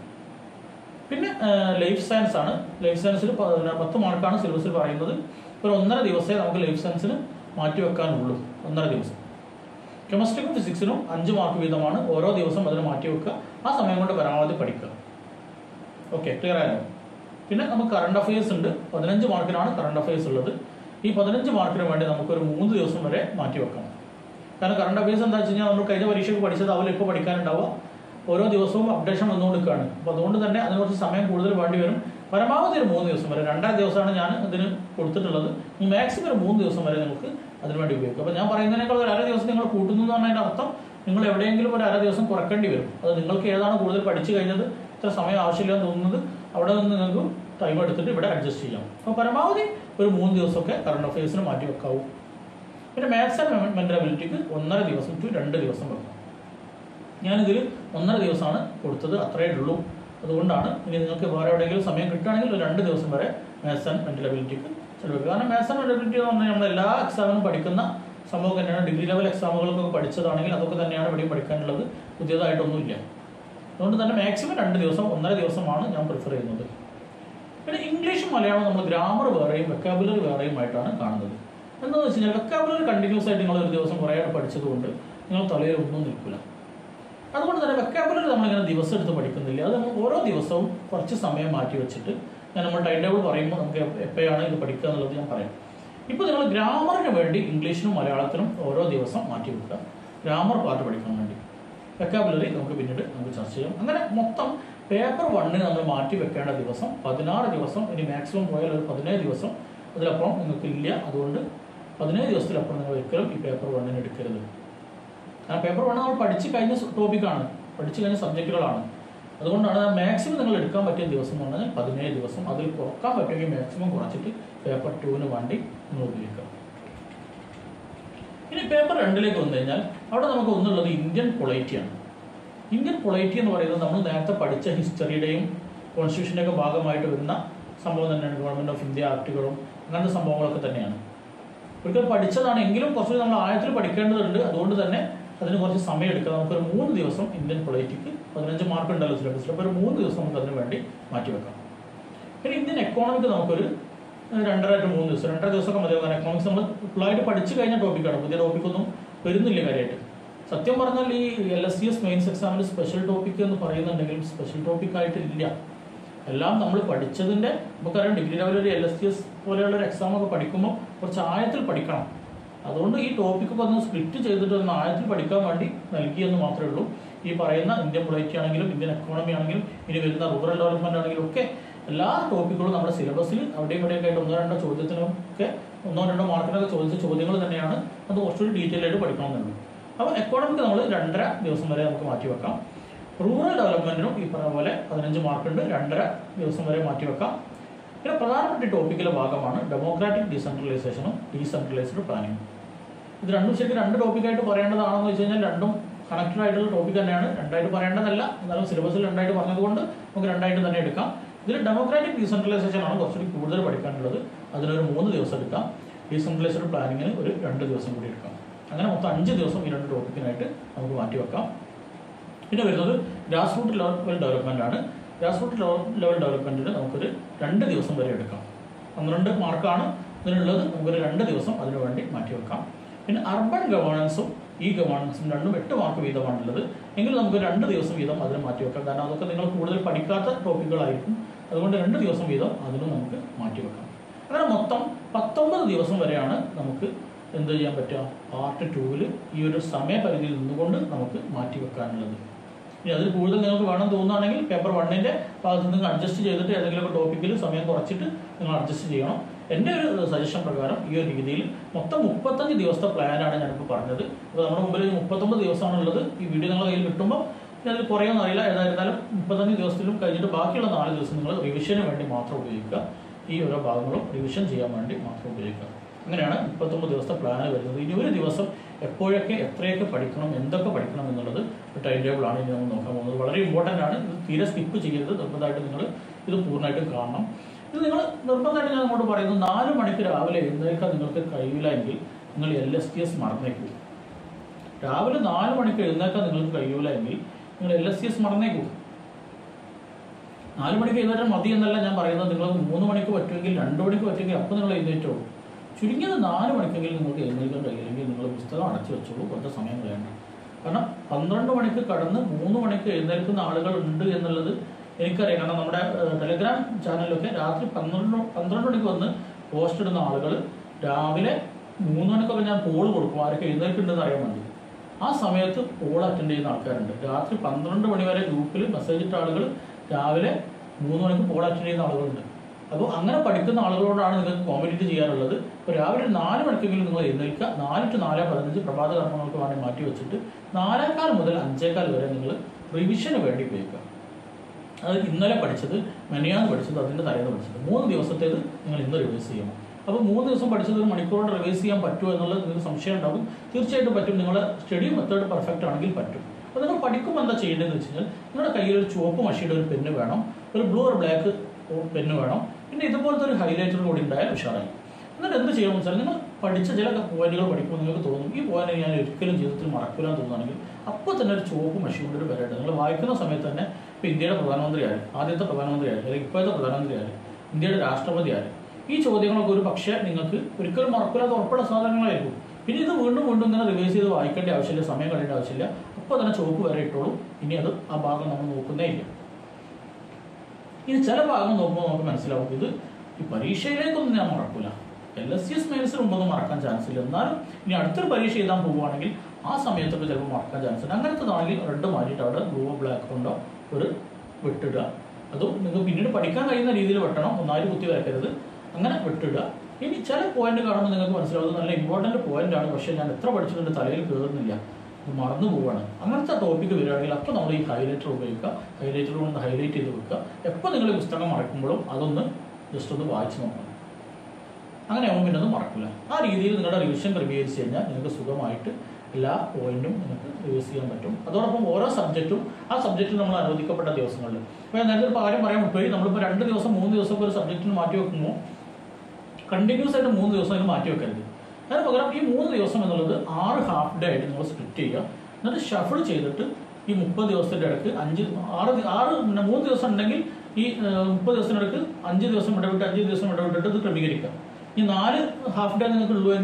പിന്നെ ലൈഫ് സയൻസ് ആണ് ലൈഫ് സയൻസിൽ പത്ത് മാർക്കാണ് സിലബസിൽ പറയുന്നത് ഒരു ഒന്നര ദിവസമേ നമുക്ക് ലൈഫ് സയൻസിന് മാറ്റി വെക്കാനുള്ളൂ ഒന്നര ദിവസം കെമിസ്ട്രിക്കും ഫിസിക്സിനും അഞ്ച് മാർക്ക് വീതമാണ് ഓരോ ദിവസം അതിന് മാറ്റി വെക്കുക ആ സമയം കൊണ്ട് പരമാവധി പഠിക്കുക ഓക്കെ ക്ലിയർ ആയോ പിന്നെ നമുക്ക് കറണ്ട് അഫയേഴ്സ് ഉണ്ട് പതിനഞ്ച് മാർക്കിനാണ് കറണ്ട് അഫയേഴ്സ് ഉള്ളത് ഈ പതിനഞ്ച് മാർക്കിന് വേണ്ടി നമുക്കൊരു മൂന്ന് ദിവസം വരെ മാറ്റി വെക്കണം കാരണം കറണ്ട് അഫയേഴ്സ് എന്താ വെച്ച് കഴിഞ്ഞാൽ നമ്മൾ കഴിഞ്ഞ പരീക്ഷയ്ക്ക് പഠിച്ചത് അവൽ ഇപ്പോൾ പഠിക്കാനുണ്ടാവുക ഓരോ ദിവസവും അപ്ഡേഷൻ വന്നുകൊണ്ടിരിക്കുകയാണ് അപ്പോൾ അതുകൊണ്ട് തന്നെ അതിന് കുറച്ച് സമയം കൂടുതൽ വേണ്ടി വരും പരമാവധി ഒരു മൂന്ന് ദിവസം വരെ രണ്ടാം ദിവസമാണ് ഞാൻ ഇതിന് കൊടുത്തിട്ടുള്ളത് മാക്സിമം ഒരു മൂന്ന് ദിവസം വരെ നമുക്ക് അതിന് വേണ്ടി ഉപയോഗിക്കും അപ്പോൾ ഞാൻ പറയുന്നതിനേക്കാൾ ഒരു അര ദിവസം നിങ്ങൾ കൂട്ടുന്നു എന്ന് പറഞ്ഞതിൻ്റെ അർത്ഥം നിങ്ങൾ എവിടെയെങ്കിലും ഒരു അര ദിവസം കുറക്കേണ്ടി വരും അത് നിങ്ങൾക്ക് ഏതാണ് കൂടുതൽ പഠിച്ചു കഴിഞ്ഞത് ഇത്ര സമയം ആവശ്യമില്ലെന്ന് തോന്നുന്നത് അവിടെ നിന്ന് നിങ്ങൾക്ക് ടൈം എടുത്തിട്ട് ഇവിടെ അഡ്ജസ്റ്റ് ചെയ്യാം അപ്പോൾ പരമാവധി ഒരു മൂന്ന് ദിവസമൊക്കെ കറണ്ട് അഫയേഴ്സിന് മാറ്റി വെക്കാവൂ പിന്നെ മാത്സ് ആൻഡ് മെന്റൽ അബിലിറ്റിക്ക് ഒന്നര ദിവസം ടു രണ്ട് ദിവസം വെക്കാം ഞാനിതിൽ ഒന്നര ദിവസമാണ് കൊടുത്തത് അത്രയേ ഉള്ളൂ അതുകൊണ്ടാണ് ഇനി നിങ്ങൾക്ക് വേറെ എവിടെയെങ്കിലും സമയം കിട്ടുകയാണെങ്കിൽ ഒരു രണ്ട് ദിവസം വരെ മാത്സ് ആൻഡ് മെന്റൽ അബിലിറ്റിക്ക് ചിലവഴിക്കുക കാരണം മാത്സ് ആൻഡ് മെന്റൽ അബിലിറ്റി എന്ന് പറഞ്ഞാൽ നമ്മൾ എല്ലാ എക്സാമിനും പഠിക്കുന്ന സംഭവം തന്നെയാണ് ഡിഗ്രി ലെവൽ എക്സാമുകൾക്കൊക്കെ പഠിച്ചതാണെങ്കിൽ അതൊക്കെ തന്നെയാണ് ഇവിടെയും പഠിക്കാനുള്ളത് പുതിയതായിട്ടൊന്നുമില്ല അതുകൊണ്ട് തന്നെ മാക്സിമം രണ്ട് ദിവസം ഒന്നര ദിവസമാണ് ഞാൻ പ്രിഫർ ചെയ്യുന്നത് പിന്നെ ഇംഗ്ലീഷും മലയാളവും നമ്മൾ ഗ്രാമർ വേറെയും വെക്കാബുലറി വേറെയും ആയിട്ടാണ് കാണുന്നത് എന്താണെന്ന് വെച്ച് കഴിഞ്ഞാൽ വെക്കാബുലറി കണ്ടിന്യൂസ് ആയിട്ട് നിങ്ങൾ ഒരു ദിവസം കുറേ പഠിച്ചതുകൊണ്ട് നിങ്ങൾ തലയിൽ ഒന്നും നിൽക്കില്ല അതുകൊണ്ട് തന്നെ വെക്കാബുലറി നമ്മളിങ്ങനെ ദിവസം എടുത്ത് പഠിക്കുന്നില്ല അത് നമ്മൾ ഓരോ ദിവസവും കുറച്ച് സമയം മാറ്റി വെച്ചിട്ട് ഞാൻ നമ്മൾ ടൈം ടേബിൾ പറയുമ്പോൾ നമുക്ക് എപ്പ- എപ്പോഴാണ് ഇത് പഠിക്കുക എന്നുള്ളത് ഞാൻ പറയാം ഇപ്പോൾ നിങ്ങൾ ഗ്രാമറിന് വേണ്ടി ഇംഗ്ലീഷിനും മലയാളത്തിനും ഓരോ ദിവസം മാറ്റി വെക്കുക ഗ്രാമർ പാർട്ട് പഠിക്കാൻ വേണ്ടി വെക്കാബുലറി നമുക്ക് പിന്നീട് നമുക്ക് ചർച്ച ചെയ്യാം അങ്ങനെ മൊത്തം പേപ്പർ വണ്ണിന് നമ്മൾ മാറ്റി വെക്കേണ്ട ദിവസം പതിനാറ് ദിവസം ഇനി മാക്സിമം പോയാൽ ഒരു പതിനേഴ് ദിവസം അതിലപ്പുറം നിങ്ങൾക്ക് ഇല്ല അതുകൊണ്ട് പതിനേഴ് ദിവസത്തിലപ്പുറം നിങ്ങൾ ഒരിക്കലും ഈ പേപ്പർ വണ്ണിന് എടുക്കരുത് ആ പേപ്പർ വൺ നമ്മൾ പഠിച്ചു കഴിഞ്ഞ ടോപ്പിക്കാണ് പഠിച്ചു കഴിഞ്ഞ സബ്ജക്റ്റുകളാണ് അതുകൊണ്ടാണ് മാക്സിമം നിങ്ങൾ എടുക്കാൻ പറ്റിയ ദിവസം എന്ന് പറഞ്ഞാൽ പതിനേഴ് ദിവസം അതിൽ കുറക്കാൻ പറ്റുമെങ്കിൽ മാക്സിമം കുറച്ചിട്ട് പേപ്പർ ടുവിന് വേണ്ടി നിങ്ങൾ ഉപയോഗിക്കുക ഇനി പേപ്പർ രണ്ടിലേക്ക് വന്നു കഴിഞ്ഞാൽ അവിടെ നമുക്ക് ഒന്നുള്ളത് ഇന്ത്യൻ പൊളൈറ്റിയാണ് ഇന്ത്യൻ പൊളൈറ്റി എന്ന് പറയുന്നത് നമ്മൾ നേരത്തെ പഠിച്ച ഹിസ്റ്ററിയുടെയും കോൺസ്റ്റിറ്റ്യൂഷൻ്റെ ഒക്കെ ഭാഗമായിട്ട് വരുന്ന സംഭവം തന്നെയാണ് ഗവൺമെന്റ് ഓഫ് ഇന്ത്യ ആക്ടുകളും അങ്ങനത്തെ സംഭവങ്ങളൊക്കെ തന്നെയാണ് ഒരിക്കൽ പഠിച്ചതാണ് എങ്കിലും കുറച്ചുകൂടി നമ്മൾ ആഴത്തിൽ പഠിക്കേണ്ടതുണ്ട് അതുകൊണ്ട് തന്നെ അതിന് കുറച്ച് സമയം എടുക്കുക നമുക്കൊരു മൂന്ന് ദിവസം ഇന്ത്യൻ പൊളിറ്റിക്ക് പതിനഞ്ച് മാർക്ക് ഉണ്ടല്ലോ സിലബസിൽ അപ്പോൾ ഒരു മൂന്ന് ദിവസം നമുക്ക് അതിന് വേണ്ടി മാറ്റിവെക്കാം പിന്നെ ഇന്ത്യൻ എക്കോണമിക്ക് നമുക്കൊരു ഏഹ്, രണ്ടര ടു മൂന്ന് ദിവസം രണ്ടര ദിവസമൊക്കെ മതിയാവും കാരണം എക്കണോമിക്സ് നമ്മൾ ഫുള്ളായിട്ട് പഠിച്ചു കഴിഞ്ഞ ടോപ്പിക്കാണ് പുതിയ ടോപ്പിക്കൊന്നും വരുന്നില്ല കാര്യമായിട്ട് സത്യം പറഞ്ഞാൽ ഈ L S C S mains എക്സാമിന് സ്പെഷ്യൽ ടോപ്പിക് എന്ന് പറയുന്നുണ്ടെങ്കിലും സ്പെഷ്യൽ ടോപ്പിക് ആയിട്ട് ഇല്ല എല്ലാം നമ്മൾ പഠിച്ചതിന്റെ നമുക്കറിയാം ഡിഗ്രി ലെവൽ ഒരു എൽ എസ് ടി എസ് പോലെയുള്ള ഒരു എക്സാം ഒക്കെ പഠിക്കുമ്പോൾ കുറച്ച് ആഴത്തിൽ പഠിക്കണം അതുകൊണ്ട് ഈ ടോപ്പിക്ക് ഒക്കെ ഒന്ന് സ്പ്ലിറ്റ് ചെയ്തിട്ട് ഒന്ന് ആഴത്തിൽ പഠിക്കാൻ വേണ്ടി നൽകിയെന്ന് മാത്രമേ ഉള്ളൂ ഈ പറയുന്ന ഇന്ത്യൻ പൊളിറ്റി ആണെങ്കിലും ഇന്ത്യൻ എക്കോണമി ആണെങ്കിലും ഇനി വരുന്ന റൂറൽ ഡെവലപ്മെന്റ് ആണെങ്കിലും ഒക്കെ എല്ലാ ടോപ്പിക്കുകളും നമ്മുടെ സിലബസിൽ അവിടെയും ഇവിടെയൊക്കെ ആയിട്ട് ഒന്നോ രണ്ടോ ചോദ്യത്തിനൊക്കെ ഒന്നോ രണ്ടോ മാർക്കിനൊക്കെ ചോദിച്ച ചോദ്യങ്ങൾ തന്നെയാണ് അത് കുറച്ചുകൂടി ഡീറ്റെയിൽ ആയിട്ട് പഠിക്കണമെന്നുണ്ട് അപ്പോൾ എക്കോണമിക്ക് നമ്മൾ രണ്ടര ദിവസം വരെ നമുക്ക് മാറ്റി വെക്കാം റൂറൽ ഡെവലപ്മെന്റിനും ഈ പറഞ്ഞ പോലെ പതിനഞ്ച് മാർക്കുണ്ട് രണ്ടര ദിവസം വരെ മാറ്റി വെക്കാം പിന്നെ പ്രധാനപ്പെട്ട ടോപ്പിക്കിലെ ഭാഗമാണ് ഡെമോക്രാറ്റിക് ഡീസെൻട്രലൈസേഷനും ഡീസെൻട്രലൈസ്ഡ് പ്ലാനിങ്ങും ഇത് രണ്ടും ശരിക്കും രണ്ട് ടോപ്പിക്കായിട്ട് പറയേണ്ടതാണെന്ന് വെച്ച് കഴിഞ്ഞാൽ രണ്ടും കണക്റ്റഡ് ആയിട്ടുള്ള ടോപ്പിക് തന്നെയാണ് രണ്ടായിട്ട് പറയേണ്ടതല്ല എന്നാലും സിലബസിൽ രണ്ടായിട്ട് പറഞ്ഞതുകൊണ്ട് നമുക്ക് രണ്ടായിട്ട് തന്നെ എടുക്കാം ഇതിൽ ഡെമോക്രാറ്റിക് ഡീസെൻട്രലൈസേഷൻ ആണ് കുറച്ചുകൂടി കൂടുതൽ പഠിക്കാനുള്ളത് അതിനൊരു മൂന്ന് ദിവസം എടുക്കാം ഡീസെൻട്രലൈസ്ഡ് പ്ലാനിങ്ങിന് ഒരു രണ്ട് ദിവസം കൂടി എടുക്കാം അങ്ങനെ മൊത്തം അഞ്ച് ദിവസം ഈ രണ്ട് ടോപ്പിക്കിനായിട്ട് നമുക്ക് മാറ്റി വെക്കാം പിന്നെ വരുന്നത് ഗ്രാസ് റൂട്ട് ലെവൽ ഡെവലപ്മെന്റ് ആണ് ഗ്രാസ് റൂട്ട് ലെവൽ ഡെവലപ്മെന്റിന് നമുക്കൊരു രണ്ട് ദിവസം വരെ എടുക്കാം പന്ത്രണ്ട് മാർക്കാണ് ഇതിനുള്ളത് നമുക്കൊരു രണ്ട് ദിവസം അതിനു വേണ്ടി മാറ്റി വെക്കാം പിന്നെ അർബൻ ഗവേണൻസും ഈ ഗവേണൻസും രണ്ടും എട്ട് മാർക്ക് വീതമാണുള്ളത് എങ്കിലും നമുക്ക് രണ്ട് ദിവസം വീതം അതിന് മാറ്റി വെക്കാം കാരണം അതൊക്കെ നിങ്ങൾ കൂടുതൽ പഠിക്കാത്ത ടോപ്പിക്കുകളായിരിക്കും അതുകൊണ്ട് രണ്ട് ദിവസം വീതം അതിനും നമുക്ക് മാറ്റി വെക്കാം അങ്ങനെ മൊത്തം പത്തൊമ്പത് ദിവസം വരെയാണ് നമുക്ക് എന്ത് ചെയ്യാൻ പറ്റുക പാർട്ട് ടൂവിൽ ഈ ഒരു സമയപരിധിയിൽ നിന്നുകൊണ്ട് നമുക്ക് മാറ്റി വെക്കാനുള്ളത് ഇനി അതിൽ കൂടുതൽ നിങ്ങൾക്ക് വേണം തോന്നുകയാണെങ്കിൽ പേപ്പർ വണ്ണിന്റെ ഭാഗത്ത് നിങ്ങൾ അഡ്ജസ്റ്റ് ചെയ്തിട്ട് ഏതെങ്കിലും ടോപ്പിക്കിൽ സമയം കുറച്ചിട്ട് നിങ്ങൾ അഡ്ജസ്റ്റ് ചെയ്യണം എൻ്റെ ഒരു സജഷൻ പ്രകാരം ഈ ഒരു രീതിയിൽ മൊത്തം മുപ്പത്തഞ്ച് ദിവസത്തെ പ്ലാനാണ് ഞാനിപ്പോൾ പറഞ്ഞത് അപ്പോൾ നമ്മുടെ മുമ്പിൽ ഈ മുപ്പത്തൊമ്പത് ദിവസമാണുള്ളത് ഈ വീഡിയോ നിങ്ങളുടെ കയ്യിൽ കിട്ടുമ്പോൾ ഇനി അതിൽ കുറയൊന്നും അറിയില്ല ഏതായിരുന്നാലും മുപ്പത്തഞ്ച് ദിവസത്തിലും കഴിഞ്ഞിട്ട് ബാക്കിയുള്ള നാല് ദിവസം നിങ്ങൾ റിവിഷന് വേണ്ടി മാത്രം ഉപയോഗിക്കുക ഈ ഓരോ ഭാഗങ്ങളും റിവിഷൻ ചെയ്യാൻ വേണ്ടി മാത്രം ഉപയോഗിക്കുക അങ്ങനെയാണ് മുപ്പത്തൊമ്പത് ദിവസത്തെ പ്ലാൻ വരുന്നത് ഇനി ഒരു ദിവസം എപ്പോഴൊക്കെ എത്രയൊക്കെ പഠിക്കണം എന്തൊക്കെ പഠിക്കണം എന്നുള്ളത് ഒരു ടൈം ടേബിൾ ആണ് ഇനി നമ്മൾ നോക്കാൻ പോകുന്നത് വളരെ ഇമ്പോർട്ടൻ്റ് ആണ് ഇത് തീരെ സ്കിപ്പ് ചെയ്യരുത് നിർബന്ധമായിട്ട് നിങ്ങൾ ഇത് പൂർണ്ണമായിട്ടും കാണണം ഇത് നിങ്ങൾ നിർബന്ധമായിട്ട് ഞാൻ അങ്ങോട്ട് പറയുന്നു നാല് മണിക്ക് രാവിലെ എഴുന്നേൽക്കാൻ നിങ്ങൾക്ക് കഴിയില്ല എങ്കിൽ നിങ്ങൾ എൽ എസ് ടി എസ് മറന്നേക്കൂ രാവിലെ നാല് മണിക്ക് എഴുന്നേൽക്കാൻ നിങ്ങൾക്ക് കഴിയൂല എങ്കിൽ നിങ്ങൾ എൽ എസ് ടി എസ് മറന്നേക്കൂ നാല് മണിക്ക് എഴുന്നേറ്റാൽ മതി എന്നല്ല ഞാൻ പറയുന്നത് നിങ്ങൾ മൂന്ന് മണിക്ക് പറ്റുമെങ്കിൽ രണ്ട് മണിക്ക് പറ്റുമെങ്കിൽ അപ്പോൾ നിങ്ങൾ എഴുന്നേറ്റോ ചുരുങ്ങിയത് നാല് മണിക്കെങ്കിലും നിങ്ങൾക്ക് എഴുന്നേൽക്കാൻ കഴിയില്ലെങ്കിൽ നിങ്ങൾ പുസ്തകം അടച്ചു വെച്ചോളൂ കുറച്ച് സമയം വേണ്ട കാരണം പന്ത്രണ്ട് മണിക്ക് കടന്ന് മൂന്ന് മണിക്ക് എഴുന്നേൽക്കുന്ന ആളുകൾ ഉണ്ട് എന്നുള്ളത് എനിക്കറിയാം കാരണം നമ്മുടെ ഏഹ്, ടെലിഗ്രാം ചാനലിലൊക്കെ രാത്രി പന്ത്രണ്ട് പന്ത്രണ്ട് മണിക്ക് വന്ന് പോസ്റ്റ് ഇടുന്ന ആളുകൾ രാവിലെ മൂന്ന് മണിക്കൊക്കെ ഞാൻ പോൾ കൊടുക്കും ആരൊക്കെ എഴുന്നേൽക്കുന്നുണ്ടെന്ന് അറിയാൻ വേണ്ടി ആ സമയത്ത് പോൾ അറ്റൻഡ് ചെയ്യുന്ന ആൾക്കാരുണ്ട് രാത്രി പന്ത്രണ്ട് മണി വരെ ഗ്രൂപ്പിൽ മെസ്സേജ് ഇട്ട ആളുകൾ രാവിലെ മൂന്ന് മണിക്ക് പോൾ അറ്റൻഡ് ചെയ്യുന്ന ആളുകളുണ്ട് അപ്പോൾ അങ്ങനെ പഠിക്കുന്ന ആളുകളോടാണ് നിങ്ങൾക്ക് കോമ്പറ്റീറ്റ് ചെയ്യാനുള്ളത് ഇപ്പോൾ രാവിലെ ഒരു നാല് മണിക്കെങ്കിലും നിങ്ങൾ എഴുന്നേൽക്കുക നാല് ടു നാല് പതിനഞ്ച് പ്രഭാത കർമ്മങ്ങൾക്ക് വേണ്ടി മാറ്റി വെച്ചിട്ട് നാലേക്കാൽ മുതൽ അഞ്ചേക്കാൽ വരെ നിങ്ങൾ റിവിഷന് വേണ്ടി ഉപയോഗിക്കുക അത് ഇന്നലെ പഠിച്ചത് മെനിയാന്ന് പഠിച്ചത് അതിൻ്റെ തലേന്ന് പഠിച്ചത് മൂന്ന് ദിവസത്തേത് നിങ്ങൾ ഇന്ന് റിവൈസ് ചെയ്യണം അപ്പോൾ മൂന്ന് ദിവസം പഠിച്ചത് ഒരു മണിക്കൂറോടെ റിവൈസ് ചെയ്യാൻ പറ്റുമോ എന്നുള്ളത് നിങ്ങൾക്ക് സംശയം ഉണ്ടാകും തീർച്ചയായിട്ടും പറ്റും നിങ്ങളുടെ സ്റ്റഡി മെത്തേഡ് പെർഫെക്റ്റ് ആണെങ്കിൽ പറ്റും അപ്പോൾ നിങ്ങൾ പഠിക്കുമ്പോൾ എന്താ ചെയ്യേണ്ടതെന്ന് വെച്ച് കഴിഞ്ഞാൽ നിങ്ങളുടെ കയ്യിൽ ഒരു ചുവപ്പ് മഷിയുടെ ഒരു പെന്ന് വേണം ഒരു ബ്ലൂ ഓർ ബ്ലാക്ക് പെന്ന് വേണം പിന്നെ ഇതുപോലത്തെ ഒരു ഹൈലൈറ്റർ കൂടി ഉണ്ടായാൽ ഉഷാറായി എന്നിട്ട് എന്ത് ചെയ്യണമെന്ന് വെച്ചാൽ നിങ്ങൾ പഠിച്ച ചില പോയിന്റുകൾ പഠിക്കുമ്പോൾ നിങ്ങൾക്ക് തോന്നും ഈ പോയിന്റ് ഞാൻ ഒരിക്കലും ജീവിതത്തിൽ മറക്കില്ല എന്ന് തോന്നുകയാണെങ്കിൽ അപ്പോൾ തന്നെ ഒരു ചുവപ്പ് മഷി കൊണ്ട് ഒരു വരട്ടെ നിങ്ങൾ വായിക്കുന്ന സമയത്ത് തന്നെ ഇപ്പോൾ ഇന്ത്യയുടെ പ്രധാനമന്ത്രി ആര് ആദ്യത്തെ പ്രധാനമന്ത്രി ആര് അല്ലെങ്കിൽ ഇപ്പോഴത്തെ പ്രധാനമന്ത്രി ആര് ഇന്ത്യയുടെ രാഷ്ട്രപതി ആര് ഈ ചോദ്യങ്ങളൊക്കെ ഒരു പക്ഷേ നിങ്ങൾക്ക് ഒരിക്കലും മറക്കില്ലാത്ത ഉറപ്പുള്ള സാധനങ്ങളായിരിക്കും പിന്നെ ഇത് വീണ്ടും വീണ്ടും ഇങ്ങനെ റിവൈസ് ചെയ്ത് വായിക്കേണ്ട ആവശ്യമില്ല സമയം കളയേണ്ട ആവശ്യമില്ല അപ്പോൾ തന്നെ ചുവപ്പ് വരെ ഇട്ടോളൂ ഇനി അത് ആ ഭാഗം നമ്മൾ നോക്കുന്നേ ഇല്ല ഇനി ചില ഭാഗം നോക്കുമ്പോൾ നമുക്ക് മനസ്സിലാവും ഇത് ഈ പരീക്ഷയിലേക്കൊന്നും ഞാൻ മറക്കൂല എൽ എസ് സി എസ് മെയിൻസിന് മുമ്പൊന്നും മറക്കാൻ ചാൻസ് ഇല്ല എന്നാലും ഇനി അടുത്തൊരു പരീക്ഷ എഴുതാൻ പോവുകയാണെങ്കിൽ ആ സമയത്തൊക്കെ ചിലപ്പോൾ മറക്കാൻ ചാൻസ് ഉണ്ട് അങ്ങനത്തതാണെങ്കിൽ റെഡ് മാറ്റിയിട്ട് അവിടെ ബ്ലൂവോ ബ്ലാക്ക് കൊണ്ടോ ഒരു വിട്ടിടുക അതും നിങ്ങൾക്ക് പിന്നീട് പഠിക്കാൻ കഴിയുന്ന രീതിയിൽ വെട്ടണം ഒന്നായി കുത്തി വരക്കരുത് അങ്ങനെ വിട്ടിടുക ഇനി ചില പോയിന്റ് കാണുമ്പോൾ നിങ്ങൾക്ക് മനസ്സിലാവുന്നത് നല്ല ഇമ്പോർട്ടന്റ് പോയിന്റ് ആണ് പക്ഷേ ഞാൻ എത്ര പഠിച്ചിട്ടുണ്ട് തലയിൽ കയറുന്നില്ല ഇത് മറന്നു പോവാണ് അങ്ങനത്തെ ടോപ്പിക്ക് വരികയാണെങ്കിൽ അപ്പോൾ നമ്മൾ ഈ ഹൈലൈറ്റർ ഉപയോഗിക്കുക ഹൈലൈറ്റർ കൊണ്ട് ഹൈലൈറ്റ് ചെയ്ത് വെക്കുക എപ്പോൾ നിങ്ങൾ ഈ പുസ്തകം മറക്കുമ്പോഴും അതൊന്ന് ജസ്റ്റ് ഒന്ന് വായിച്ച് നോക്കണം അങ്ങനെ ആകുമ്പോൾ പിന്നെ അത് മറക്കില്ല ആ രീതിയിൽ നിങ്ങളുടെ റിവിഷൻ ക്രമീകരിച്ച് കഴിഞ്ഞാൽ നിങ്ങൾക്ക് സുഖമായിട്ട് എല്ലാ പോയിന്റും നിങ്ങൾക്ക് റിവൈസ് ചെയ്യാൻ പറ്റും അതോടൊപ്പം ഓരോ സബ്ജക്റ്റും ആ സബ്ജക്റ്റിൽ നമ്മൾ അനുവദിക്കപ്പെട്ട ദിവസങ്ങളിൽ ഇപ്പോൾ ഞാൻ നേരത്തെ ഒരു കാര്യം പറയാൻ വിട്ടുപോയി നമ്മളിപ്പോൾ രണ്ട് ദിവസം മൂന്ന് ദിവസം ഒരു സബ്ജക്റ്റിന് മാറ്റി വെക്കുമ്പോൾ കണ്ടിന്യൂസ് ആയിട്ട് മൂന്ന് ദിവസം അതിന് മാറ്റി വെക്കരുത് അതിന് പകരം ഈ മൂന്ന് ദിവസം എന്നുള്ളത് ആറ് ഹാഫ് ഡേ ആയിട്ട് നിങ്ങൾ സ്പ്ലിറ്റ് ചെയ്യുക എന്നിട്ട് ഷഫിൾ ചെയ്തിട്ട് ഈ മുപ്പത് ദിവസത്തിന്റെ ഇടയ്ക്ക് അഞ്ച് ആറ് ദി- ആറ് പിന്നെ മൂന്ന് ദിവസം ഉണ്ടെങ്കിൽ ഈ ഏഹ്, മുപ്പത് ദിവസത്തിനിടയ്ക്ക് അഞ്ച് ദിവസം ഇടവിട്ട് അഞ്ച് ദിവസം ഇടവിട്ടിട്ട് ഇത് ക്രമീകരിക്കാം ഈ നാല് ഹാഫ് ഡേ നിങ്ങൾക്ക് ഉള്ളുവെങ്കിൽ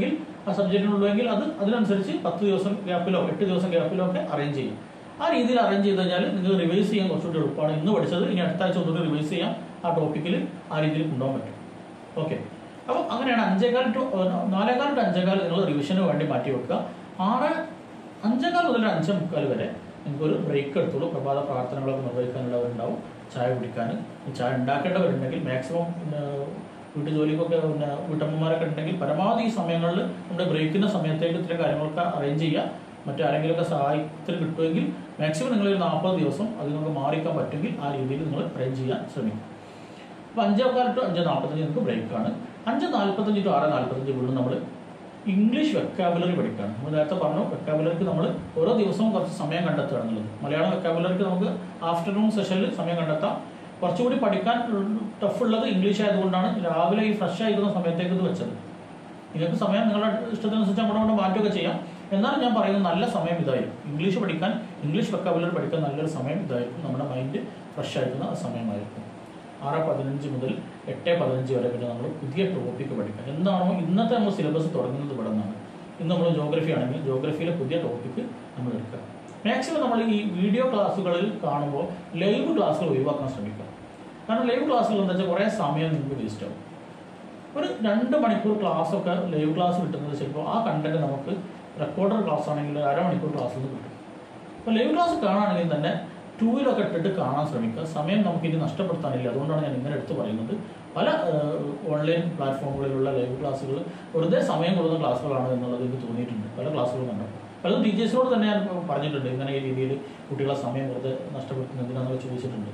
ആ സബ്ജക്റ്റിനുള്ളെങ്കിൽ അത് അതിനനുസരിച്ച് പത്ത് ദിവസം ഗ്യാപ്പിലോ എട്ട് ദിവസം ഗ്യാപ്പിലോ ഒക്കെ അറേഞ്ച് ചെയ്യും ആ രീതിയിൽ അറേഞ്ച് ചെയ്ത് കഴിഞ്ഞാൽ നിങ്ങൾക്ക് റിവൈസ് ചെയ്യാൻ കുറച്ചുകൂടി എളുപ്പമാണ് ഇന്ന് പഠിച്ചത് ഇനി അടുത്ത ആഴ്ച ഒന്നുകൂടി റിവൈസ് ചെയ്യാം ആ ടോപ്പിക്കിൽ ആ രീതിയിൽ കൊണ്ടുപോകാൻ പറ്റും ഓക്കെ അപ്പം അങ്ങനെയാണ് അഞ്ചേകാൽ ടു നാലേകാൽ ടു അഞ്ചേകാൽ നിങ്ങൾ റിവിഷന് വേണ്ടി മാറ്റി വെക്കുക ആറ് അഞ്ചേകാൽ മുതൽ അഞ്ചേ മുക്കാൽ വരെ നിങ്ങൾക്ക് ഒരു ബ്രേക്ക് എടുത്തോളൂ പ്രഭാത പ്രാർത്ഥനകളൊക്കെ നിർവഹിക്കാനുള്ളവരുണ്ടാവും ചായ കുടിക്കാൻ ചായ ഉണ്ടാക്കേണ്ടവരുണ്ടെങ്കിൽ മാക്സിമം പിന്നെ വീട്ടു ജോലിക്കൊക്കെ പിന്നെ വീട്ടമ്മമാരൊക്കെ ഉണ്ടെങ്കിൽ പരമാവധി ഈ സമയങ്ങളിൽ നമ്മുടെ ബ്രേക്കിൻ്റെ സമയത്തേക്ക് ഇത്തരം കാര്യങ്ങളൊക്കെ അറേഞ്ച് ചെയ്യുക മറ്റാരെങ്കിലുമൊക്കെ സഹായത്തിന് കിട്ടുമെങ്കിൽ മാക്സിമം നിങ്ങൾ ഒരു നാൽപ്പത് ദിവസം അത് നിങ്ങൾക്ക് മാറിക്കാൻ പറ്റുമെങ്കിൽ ആ രീതിയിൽ നിങ്ങൾ അറേഞ്ച് ചെയ്യാൻ ശ്രമിക്കും അപ്പോൾ അഞ്ചേ കാലം ടു അഞ്ച് നാൽപ്പത്തഞ്ച് നിങ്ങൾക്ക് ബ്രേക്കാണ് അഞ്ച് നാൽപ്പത്തഞ്ച് ടു ആറ് നാൽപ്പത്തഞ്ച് വീണ്ടും നമ്മൾ ഇംഗ്ലീഷ് വെക്കാബുലറി പഠിക്കുകയാണ് നമ്മൾ നേരത്തെ പറഞ്ഞു വെക്കാബുലറിക്ക് നമ്മൾ ഓരോ ദിവസവും കുറച്ച് സമയം കണ്ടെത്തുക എന്നുള്ളത് മലയാളം വെക്കാബുലറിക്ക് നമുക്ക് ആഫ്റ്റർനൂൺ സെഷനിൽ സമയം കണ്ടെത്താം കുറച്ചുകൂടി പഠിക്കാൻ ടഫ് ഉള്ളത് ഇംഗ്ലീഷ് ആയതുകൊണ്ടാണ് രാവിലെ ഈ ഫ്രഷ് ആയിരുന്ന സമയത്തേക്ക് ഇത് വെച്ചത് നിങ്ങൾക്ക് സമയം നിങ്ങളുടെ ഇഷ്ടത്തിനനുസരിച്ച് അങ്ങോട്ട് അങ്ങോട്ട് മാറ്റുകയൊക്കെ ചെയ്യാം എന്നാലും ഞാൻ പറയുന്നത് നല്ല സമയം ഇതായിരിക്കും ഇംഗ്ലീഷ് പഠിക്കാൻ ഇംഗ്ലീഷ് വെക്കാബുലറി പഠിക്കാൻ നല്ലൊരു സമയം ഇതായിരിക്കും നമ്മുടെ മൈൻഡ് ഫ്രഷ് ആയിരിക്കുന്ന സമയമായിരിക്കും ആറ് പതിനഞ്ച് മുതൽ എട്ട് പതിനഞ്ച് വരെ പിന്നെ നമ്മൾ പുതിയ ടോപ്പിക്ക് പഠിക്കാം എന്താണോ ഇന്നത്തെ നമ്മൾ സിലബസ് തുടങ്ങുന്നത് ഇവിടെ നിന്നാണ് ഇന്ന് നമ്മൾ ജോഗ്രഫി ആണെങ്കിൽ ജോഗ്രഫിയിലെ പുതിയ ടോപ്പിക്ക് നമ്മൾ എടുക്കുക മാക്സിമം നമ്മൾ ഈ വീഡിയോ ക്ലാസ്സുകളിൽ കാണുമ്പോൾ ലൈവ് ക്ലാസ്സുകൾ ഒഴിവാക്കാൻ ശ്രമിക്കുക കാരണം ലൈവ് ക്ലാസ്സുകൾ എന്താ വെച്ചാൽ കുറേ സമയം നിങ്ങൾക്ക് വേസ്റ്റ് ആവും ഒരു രണ്ട് മണിക്കൂർ ക്ലാസ് ഒക്കെ ലൈവ് ക്ലാസ് കിട്ടുന്നത് ചിലപ്പോൾ ആ കണ്ടന്റ് നമുക്ക് റെക്കോർഡർ ക്ലാസ് ആണെങ്കിൽ ഒരു അരമണിക്കൂർ ക്ലാസ് നിന്ന് കിട്ടും അപ്പോൾ ലൈവ് ക്ലാസ് കാണുകയാണെങ്കിൽ തന്നെ ടൂവിലൊക്കെ ഇട്ടിട്ട് കാണാൻ ശ്രമിക്കുക സമയം നമുക്ക് ഇനി നഷ്ടപ്പെടുത്താനില്ല അതുകൊണ്ടാണ് ഞാൻ ഇങ്ങനെ എടുത്ത് പറയുന്നത് പല ഓൺലൈൻ പ്ലാറ്റ്ഫോമുകളിലുള്ള ലൈവ് ക്ലാസ്സുകൾ വെറുതെ സമയം കൊടുക്കുന്ന ക്ലാസ്സുകളാണ് എന്നുള്ളത് എനിക്ക് തോന്നിയിട്ടുണ്ട് പല ക്ലാസ്സുകളും കണ്ടപ്പോൾ പലതും ടീച്ചേഴ്സിനോട് തന്നെ ഞാൻ പറഞ്ഞിട്ടുണ്ട് ഇങ്ങനെ ഈ രീതിയിൽ കുട്ടികളെ സമയം വെറുതെ നഷ്ടപ്പെടുത്തുന്നത് എന്തിനാണെന്ന് ചോദിച്ചിട്ടുണ്ട്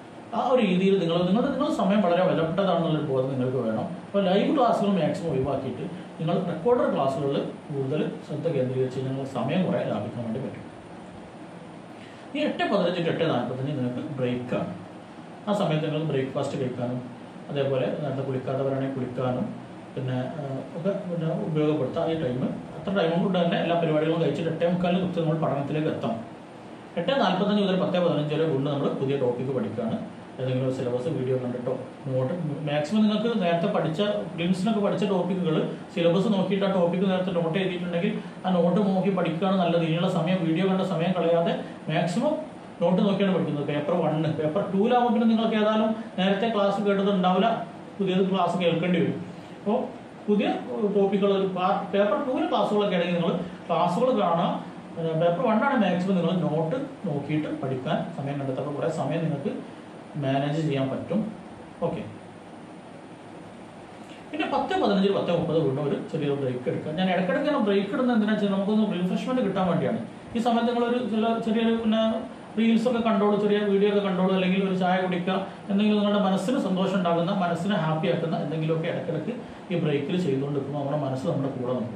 ആ ഒരു രീതിയിൽ നിങ്ങൾ നിങ്ങളുടെ നിങ്ങളുടെ സമയം വളരെ വിലപ്പെട്ടതാണെന്നുള്ളൊരു ബോധം നിങ്ങൾക്ക് വേണം അപ്പോൾ ലൈവ് ക്ലാസ്സുകൾ മാക്സിമം ഒഴിവാക്കിയിട്ട് നിങ്ങൾ റെക്കോർഡർ ക്ലാസ്സുകളിൽ കൂടുതൽ ശ്രദ്ധ കേന്ദ്രീകരിച്ച് നിങ്ങൾ സമയം കുറേ ലാഭിക്കാൻ വേണ്ടി പറ്റും ഈ എട്ട് പതിനഞ്ച് ടു എട്ട് നാൽപ്പത്തഞ്ച് നിങ്ങൾക്ക് ബ്രേക്കാണ് ആ സമയത്ത് നിങ്ങൾ ബ്രേക്ക്ഫാസ്റ്റ് കഴിക്കാനും അതേപോലെ നേരത്തെ കുളിക്കാത്തവരാണെങ്കിൽ കുളിക്കാനും പിന്നെ ആ, ഒക്കെ പിന്നെ ഉപയോഗപ്പെടുത്താം ഈ ടൈം അത്ര ടൈം കൊണ്ട് തന്നെ എല്ലാ പരിപാടികളും കഴിച്ചിട്ട് എട്ടേ മുക്കാലിന് കുറിച്ച് നമ്മൾ പഠനത്തിലേക്ക് എത്താം എട്ട് നാൽപ്പത്തഞ്ച് മുതൽ പത്ത് പതിനഞ്ച് വരെ കൊണ്ട് നമ്മൾ പുതിയ ടോപ്പിക്ക് പഠിക്കുകയാണ് ഏതെങ്കിലും ഒരു സിലബസ് വീഡിയോ കണ്ടിട്ടോ നോട്ട് മാക്സിമം നിങ്ങൾക്ക് നേരത്തെ പഠിച്ച പ്രിലിംസിനൊക്കെ പഠിച്ച ടോപ്പിക്കുകൾ സിലബസ് നോക്കിയിട്ട് ആ ടോപ്പിക്ക് നേരത്തെ നോട്ട് ചെയ്തിട്ടുണ്ടെങ്കിൽ ആ നോട്ട് നോക്കി പഠിക്കുകയാണ് നല്ലത് ഇനിയുള്ള സമയം വീഡിയോ കണ്ട സമയം കളയാതെ മാക്സിമം നോട്ട് നോക്കിയാണ് പഠിക്കുന്നത് പേപ്പർ വണ്ണ് പേപ്പർ ടൂലാകുമ്പോൾ പിന്നെ നിങ്ങൾക്ക് ഏതായാലും നേരത്തെ ക്ലാസ് കേട്ടത് ഉണ്ടാവില്ല പുതിയത് ക്ലാസ് കേൾക്കേണ്ടി വരും അപ്പോൾ പുതിയ ടോപ്പിക്കുകൾ ഒരു പേപ്പർ ടൂവിലെ ക്ലാസ്സുകളൊക്കെ ആണെങ്കിൽ നിങ്ങൾ ക്ലാസ്സുകൾ കാണുക പേപ്പർ വണ്ണാണ് മാക്സിമം നിങ്ങൾ നോട്ട് നോക്കിയിട്ട് പഠിക്കാൻ സമയം കണ്ടെത്തുമ്പോൾ കുറേ സമയം നിങ്ങൾക്ക് മാനേജ് ചെയ്യാൻ പറ്റും ഓക്കെ പിന്നെ പത്ത് പതിനഞ്ച് പത്ത് മുപ്പത് വീണ്ടും ഒരു ചെറിയൊരു ബ്രേക്ക് എടുക്കുക ഞാൻ ഇടയ്ക്കിടയ്ക്ക് ഞാൻ ബ്രേക്ക് ഇടുന്നത് എന്തിനാ വെച്ചാൽ നമുക്കൊന്ന് റിഫ്രഷ്മെന്റ് കിട്ടാൻ വേണ്ടിയാണ് ഈ സമയത്ത് നിങ്ങളൊരു ചില ചെറിയൊരു പിന്നെ റീൽസ് ഒക്കെ കണ്ടോളൂ ചെറിയ വീഡിയോ ഒക്കെ കണ്ടോളൂ അല്ലെങ്കിൽ ഒരു ചായ കുടിക്കുക എന്തെങ്കിലും നിങ്ങളുടെ മനസ്സിന് സന്തോഷം ഉണ്ടാകുന്ന മനസ്സിനെ ഹാപ്പി ആക്കുന്ന എന്തെങ്കിലുമൊക്കെ ഇടയ്ക്കിടയ്ക്ക് ഈ ബ്രേക്കിൽ ചെയ്തുകൊണ്ട് നിൽക്കുമ്പോൾ നമ്മുടെ മനസ്സ് നമ്മുടെ കൂടെ നിൽക്കും